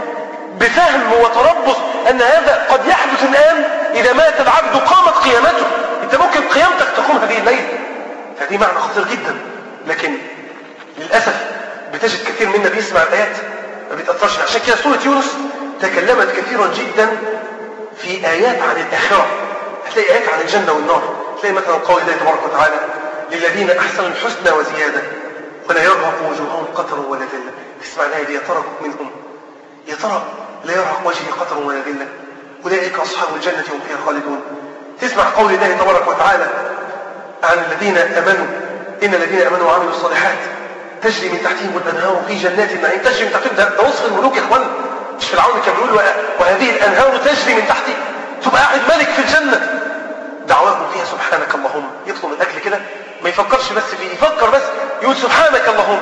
بفهم وتربص ان هذا قد يحدث الان اذا مات العبد قامت قيامته انت ممكن قيامتك تقوم هذه الليلة فدي معنى خطير جدا لكن للأسف بتجد كثير منا بيسمع الآيات ما بيتأثرش عشان كده سورة يونس تكلمت كثيرا جدا في آيات عن الآخرة هتلاقي آيات عن الجنة والنار تلاقي مثلا قول الله تبارك وتعالى للذين أحسنوا الحسنى وزيادة ولا يرهق وجوههم قتر ولا ذلة تسمع الآية دي يا ترى منهم يا ترى لا يرهق وجهي قتر ولا ذلة أولئك أصحاب الجنة هم فيها خالدون تسمع قول الله تبارك وتعالى عن الذين آمنوا إن الذين آمنوا وعملوا الصالحات تجري من تحتهم الأنهار في جنات النعيم تجري من تحتهم ده, ده وصف الملوك يا اخوان مش فرعون كان بيقول وهذه الأنهار تجري من تحتي تبقى قاعد ملك في الجنة دعواهم فيها سبحانك اللهم يطلب الأكل كده ما يفكرش بس فيه يفكر بس يقول سبحانك اللهم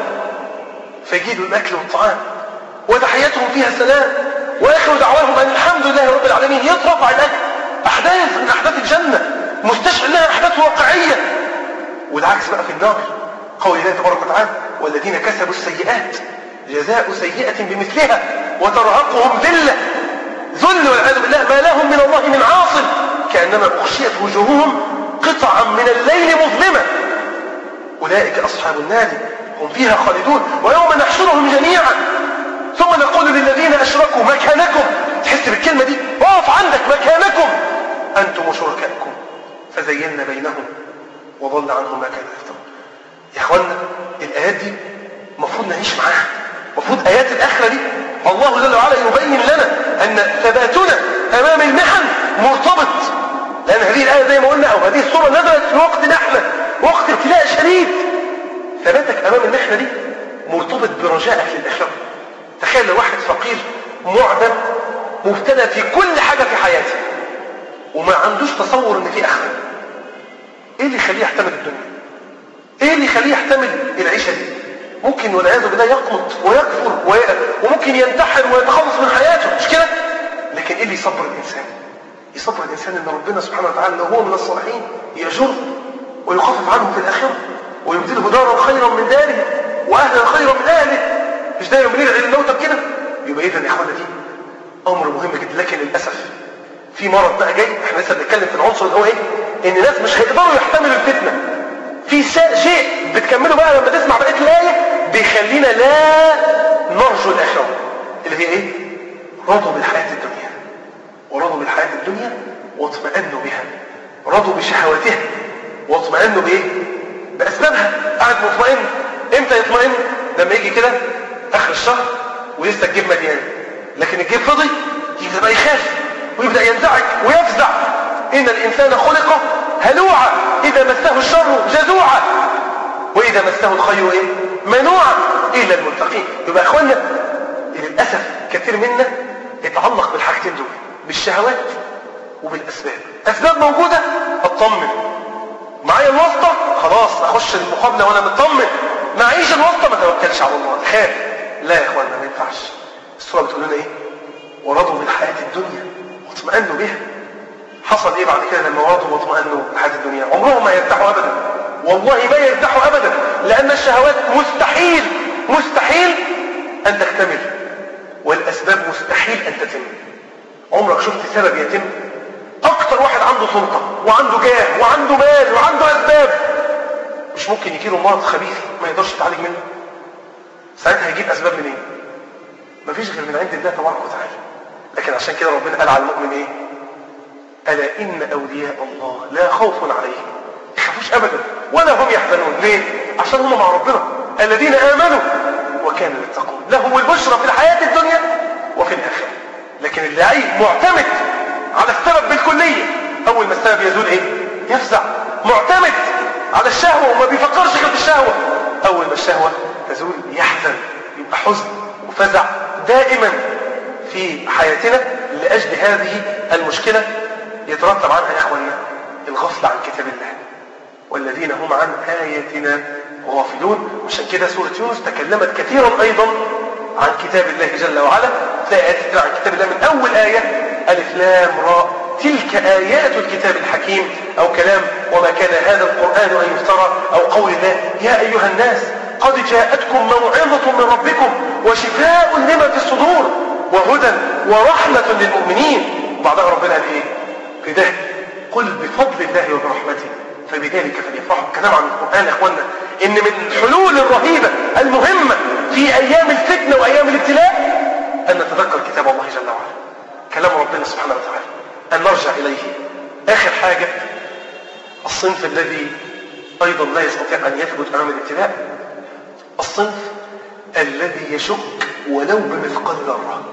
فيجي له الأكل والطعام وتحياتهم فيها سلام وآخر دعواهم أن الحمد لله رب العالمين يترفع الأكل أحداث من أحداث الجنة مستشعر انها أحداث واقعية والعكس بقى في النار قول الله تبارك وتعالى والذين كسبوا السيئات جزاء سيئة بمثلها وترهقهم ذلة ذل والعياذ بالله ما لهم من الله من عاصم كأنما أغشيت وجوههم قطعا من الليل مظلمة أولئك أصحاب النار هم فيها خالدون ويوم نحشرهم جميعا ثم نقول للذين أشركوا مكانكم تحس بالكلمة دي اقف عندك مكانكم أنتم وشركائكم فزينا بينهم وضل عنهم ما كانوا يفترون يا اخوانا الآيات دي المفروض نعيش معاها المفروض آيات الآخرة دي الله جل وعلا يبين لنا أن ثباتنا أمام المحن مرتبط لأن هذه الآية زي ما قلنا أو هذه الصورة نزلت في وقتنا احنا وقت ابتلاء شديد ثباتك أمام المحنة دي مرتبط برجائك للآخرة تخيل لو واحد فقير معدم مبتلى في كل حاجة في حياته وما عندوش تصور ان في آخرة ايه اللي يخليه يحتمل الدنيا ايه اللي يخليه يحتمل العيشة دي ممكن والعياذ بالله يقنط ويكفر وي... وممكن ينتحر ويتخلص من حياته مش كده لكن ايه اللي يصبر الانسان يصبر الانسان ان ربنا سبحانه وتعالى لو هو من الصالحين يجر ويخفف عنه في الاخره ويبدله دارا خيرا من داره واهلا خيرا من اهله مش دايما بندعي للموتى بكده يبقى اذا يا اخوانا دي امر مهم جدا لكن للاسف في مرض بقى جاي احنا لسه بنتكلم في العنصر اللي هو ايه ان الناس مش هيقدروا يحتملوا الفتنه في شيء بتكمله بقى لما تسمع بقيه الايه بيخلينا لا نرجو الاخره اللي هي ايه رضوا بالحياه الدنيا ورضوا بالحياه الدنيا واطمأنوا بها رضوا بشهواتها واطمأنوا بايه باسبابها قاعد مطمئن امتى يطمئن لما يجي كده اخر الشهر ولسه الجيب مليان لكن الجيب فضي يبدا بقى يخاف ويبدا ينزعج ويفزع ان الانسان خلق هلوعا اذا مسه الشر جزوعا واذا مسه الخير ايه منوعا الا المتقين يبقى اخوانا للاسف كثير منا يتعلق بالحاجتين دول بالشهوات وبالاسباب اسباب موجوده اطمن معايا الواسطه خلاص اخش المقابله وانا مطمن معيش الواسطه ما توكلش على الله خاف لا يا اخوانا ما ينفعش السوره بتقول لنا ايه ورضوا بالحياه الدنيا واطمأنوا بها حصل ايه بعد كده لما رضوا واطمأنوا بالحياه الدنيا عمرهم ما يرتاحوا ابدا والله ما يرتاحوا ابدا لان الشهوات مستحيل مستحيل ان تكتمل والاسباب مستحيل ان تتم عمرك شفت سبب يتم اكتر واحد عنده سلطه وعنده جاه وعنده مال وعنده اسباب مش ممكن يجيله مرض خبيث ما يقدرش يتعالج منه ساعتها هيجيب اسباب منين مفيش غير من عند الله تبارك وتعالى لكن عشان كده ربنا قال على المؤمن ايه الا ان اولياء الله لا خوف عليهم يخافوش ابدا ولا هم يحزنون ليه عشان هم مع ربنا الذين امنوا وكانوا يتقون لهم البشرى في الحياه الدنيا وفي الاخره لكن اللي عايز معتمد على السبب بالكليه اول ما السبب يزول ايه يفزع معتمد على الشهوه وما بيفكرش غير في الشهوه اول ما الشهوه تزول يحزن يبقى حزن وفزع دائما في حياتنا لاجل هذه المشكله يترتب عنها يا اخواننا الغفله عن كتاب الله والذين هم عن آياتنا غافلون عشان كده سورة يونس تكلمت كثيرا أيضا عن كتاب الله جل وعلا تلاقي آيات كثيرة عن كتاب الله من أول آية ألف لام راء تلك آيات الكتاب الحكيم أو كلام وما كان هذا القرآن أن يفترى أو قول الله يا أيها الناس قد جاءتكم موعظة من ربكم وشفاء لما في الصدور وهدى ورحمة للمؤمنين بعدها ربنا قال إيه في ده قل بفضل الله وبرحمته فبذلك فليفرحوا الكلام عن القرآن يا اخوانا ان من الحلول الرهيبة المهمة في ايام الفتنة وايام الابتلاء ان نتذكر كتاب الله جل وعلا كلام ربنا سبحانه وتعالى ان نرجع اليه اخر حاجة الصنف الذي ايضا لا يستطيع ان يثبت امام الابتلاء الصنف الذي يشك ولو بمثقال ذرة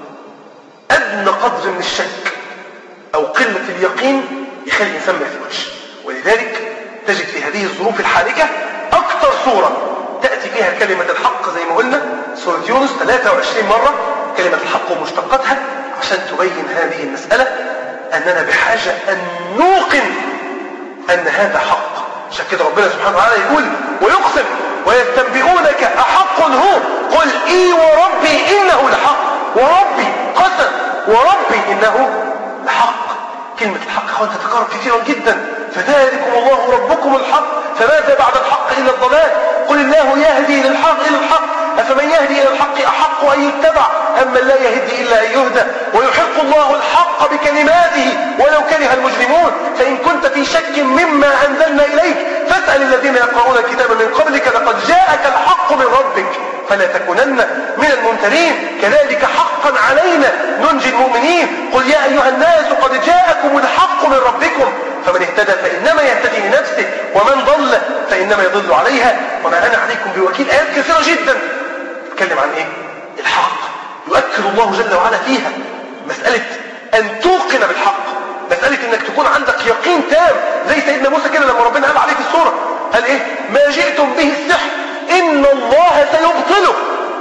ادنى قدر من الشك او قلة اليقين يخلي الانسان ما يثبتش ولذلك تجد في هذه الظروف الحالكة أكثر سورة تأتي فيها كلمة الحق زي ما قلنا سورة يونس 23 مرة كلمة الحق ومشتقاتها عشان تبين هذه المسألة أننا بحاجة أن نوقن أن هذا حق عشان كده ربنا سبحانه وتعالى يقول ويقسم ويستنبئونك أحق هو قل إي وربي إنه لحق وربي قسم وربي إنه لحق كلمة الحق أخوان تتكرر كثيرا جدا فذلكم الله ربكم الحق فماذا بعد الحق إلا الضلال قل الله يهدي للحق إلى الحق أفمن يهدي إلى الحق أحق أن يتبع أما لا يهدي إلا أن يهدى ويحق الله الحق بكلماته ولو كره المجرمون فإن كنت في شك مما أنزلنا إليك فاسأل الذين يقرؤون الكتاب من قبلك لقد جاءك الحق من ربك فلا تكونن من الممترين كذلك حقا علينا ننجي المؤمنين قل يا أيها الناس قد جاءكم الحق من ربكم فمن اهتدى فإنما يهتدي لنفسه ومن ضل فإنما يضل عليها وما أنا عليكم بوكيل آيات كثيرة جدا تتكلم عن إيه؟ الحق يؤكد الله جل وعلا فيها مسألة أن توقن بالحق مسألة أنك تكون عندك يقين تام زي سيدنا موسى كده لما ربنا قال عليه في السورة قال إيه ما جئتم به السحر إن الله سيبطله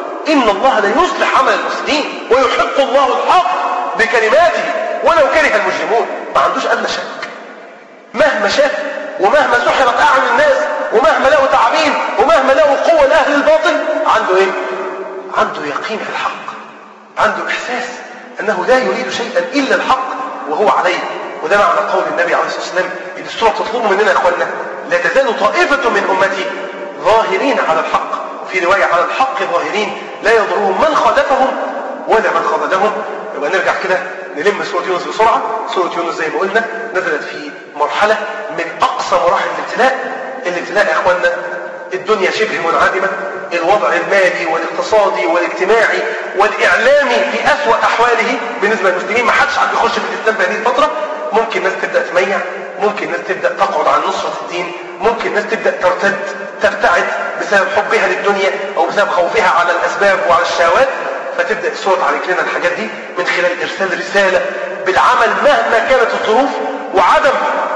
إن الله لا يصلح عمل المفسدين ويحق الله الحق بكلماته ولو كره المجرمون ما عندوش أدنى شك مهما شاف ومهما سحرت أعين الناس ومهما لقوا تعابين ومهما لقوا قوة لأهل الباطل عنده إيه؟ عنده يقين في الحق عنده إحساس أنه لا يريد شيئا إلا الحق وهو عليه وده معنى قول النبي عليه الصلاة والسلام إن السورة تطلب مننا يا إخواننا لا تزال طائفة من أمتي ظاهرين على الحق وفي رواية على الحق ظاهرين لا يضرهم من خالفهم ولا من خذلهم يبقى نرجع كده نلم سورة يونس بسرعة سورة يونس زي ما قلنا نزلت في مرحلة من أقصى مراحل الابتلاء الابتلاء يا إخواننا الدنيا شبه منعدمة الوضع المالي والاقتصادي والاجتماعي والإعلامي في أسوأ أحواله بالنسبة للمسلمين ما حدش عاد يخش في الإسلام في هذه الفترة ممكن ناس تبدأ تميع ممكن ناس تبدأ تقعد عن نصرة الدين ممكن ناس تبدأ ترتد تبتعد بسبب حبها للدنيا أو بسبب خوفها على الأسباب وعلى الشهوات فتبدأ السورة تعالج لنا الحاجات دي من خلال إرسال رسالة بالعمل مهما كانت الظروف وعدم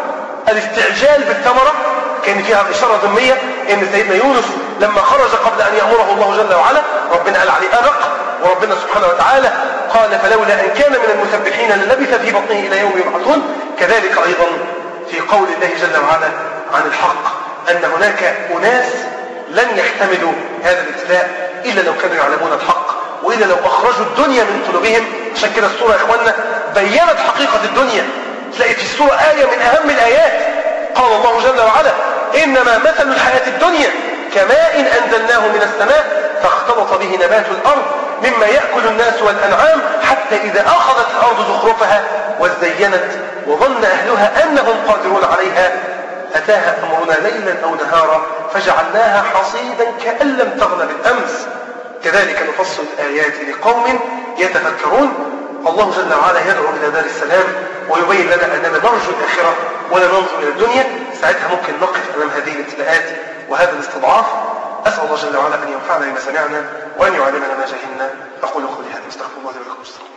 الاستعجال بالثمرة كان فيها إشارة ذمية إن سيدنا يونس لما خرج قبل أن يأمره الله جل وعلا ربنا قال عليه أبق وربنا سبحانه وتعالى قال فلولا أن كان من المسبحين للبث في بطنه إلى يوم يبعثون كذلك أيضا في قول الله جل وعلا عن الحق أن هناك أناس لن يحتملوا هذا الابتلاء إلا لو كانوا يعلمون الحق وإلا لو أخرجوا الدنيا من قلوبهم عشان كده السورة يا إخواننا بينت حقيقة الدنيا تلاقي في السورة آية من أهم الآيات قال الله جل وعلا إنما مثل الحياة الدنيا كماء أنزلناه من السماء فاختلط به نبات الأرض مما يأكل الناس والأنعام حتى إذا أخذت الأرض زخرفها وزينت وظن أهلها أنهم قادرون عليها أتاها أمرنا ليلا أو نهارا فجعلناها حصيدا كأن لم تغن بالأمس كذلك نفصل الآيات لقوم يتفكرون الله جل وعلا يدعو إلى دار السلام ويبين لنا أننا نرجو الآخرة ولا ننظر إلى الدنيا ساعتها ممكن نقف أمام هذه الابتلاءات وهذا الاستضعاف أسأل الله جل وعلا أن ينفعنا بما سمعنا وأن يعلمنا ما جهلنا أقول قولي هذا استغفر الله لي ولكم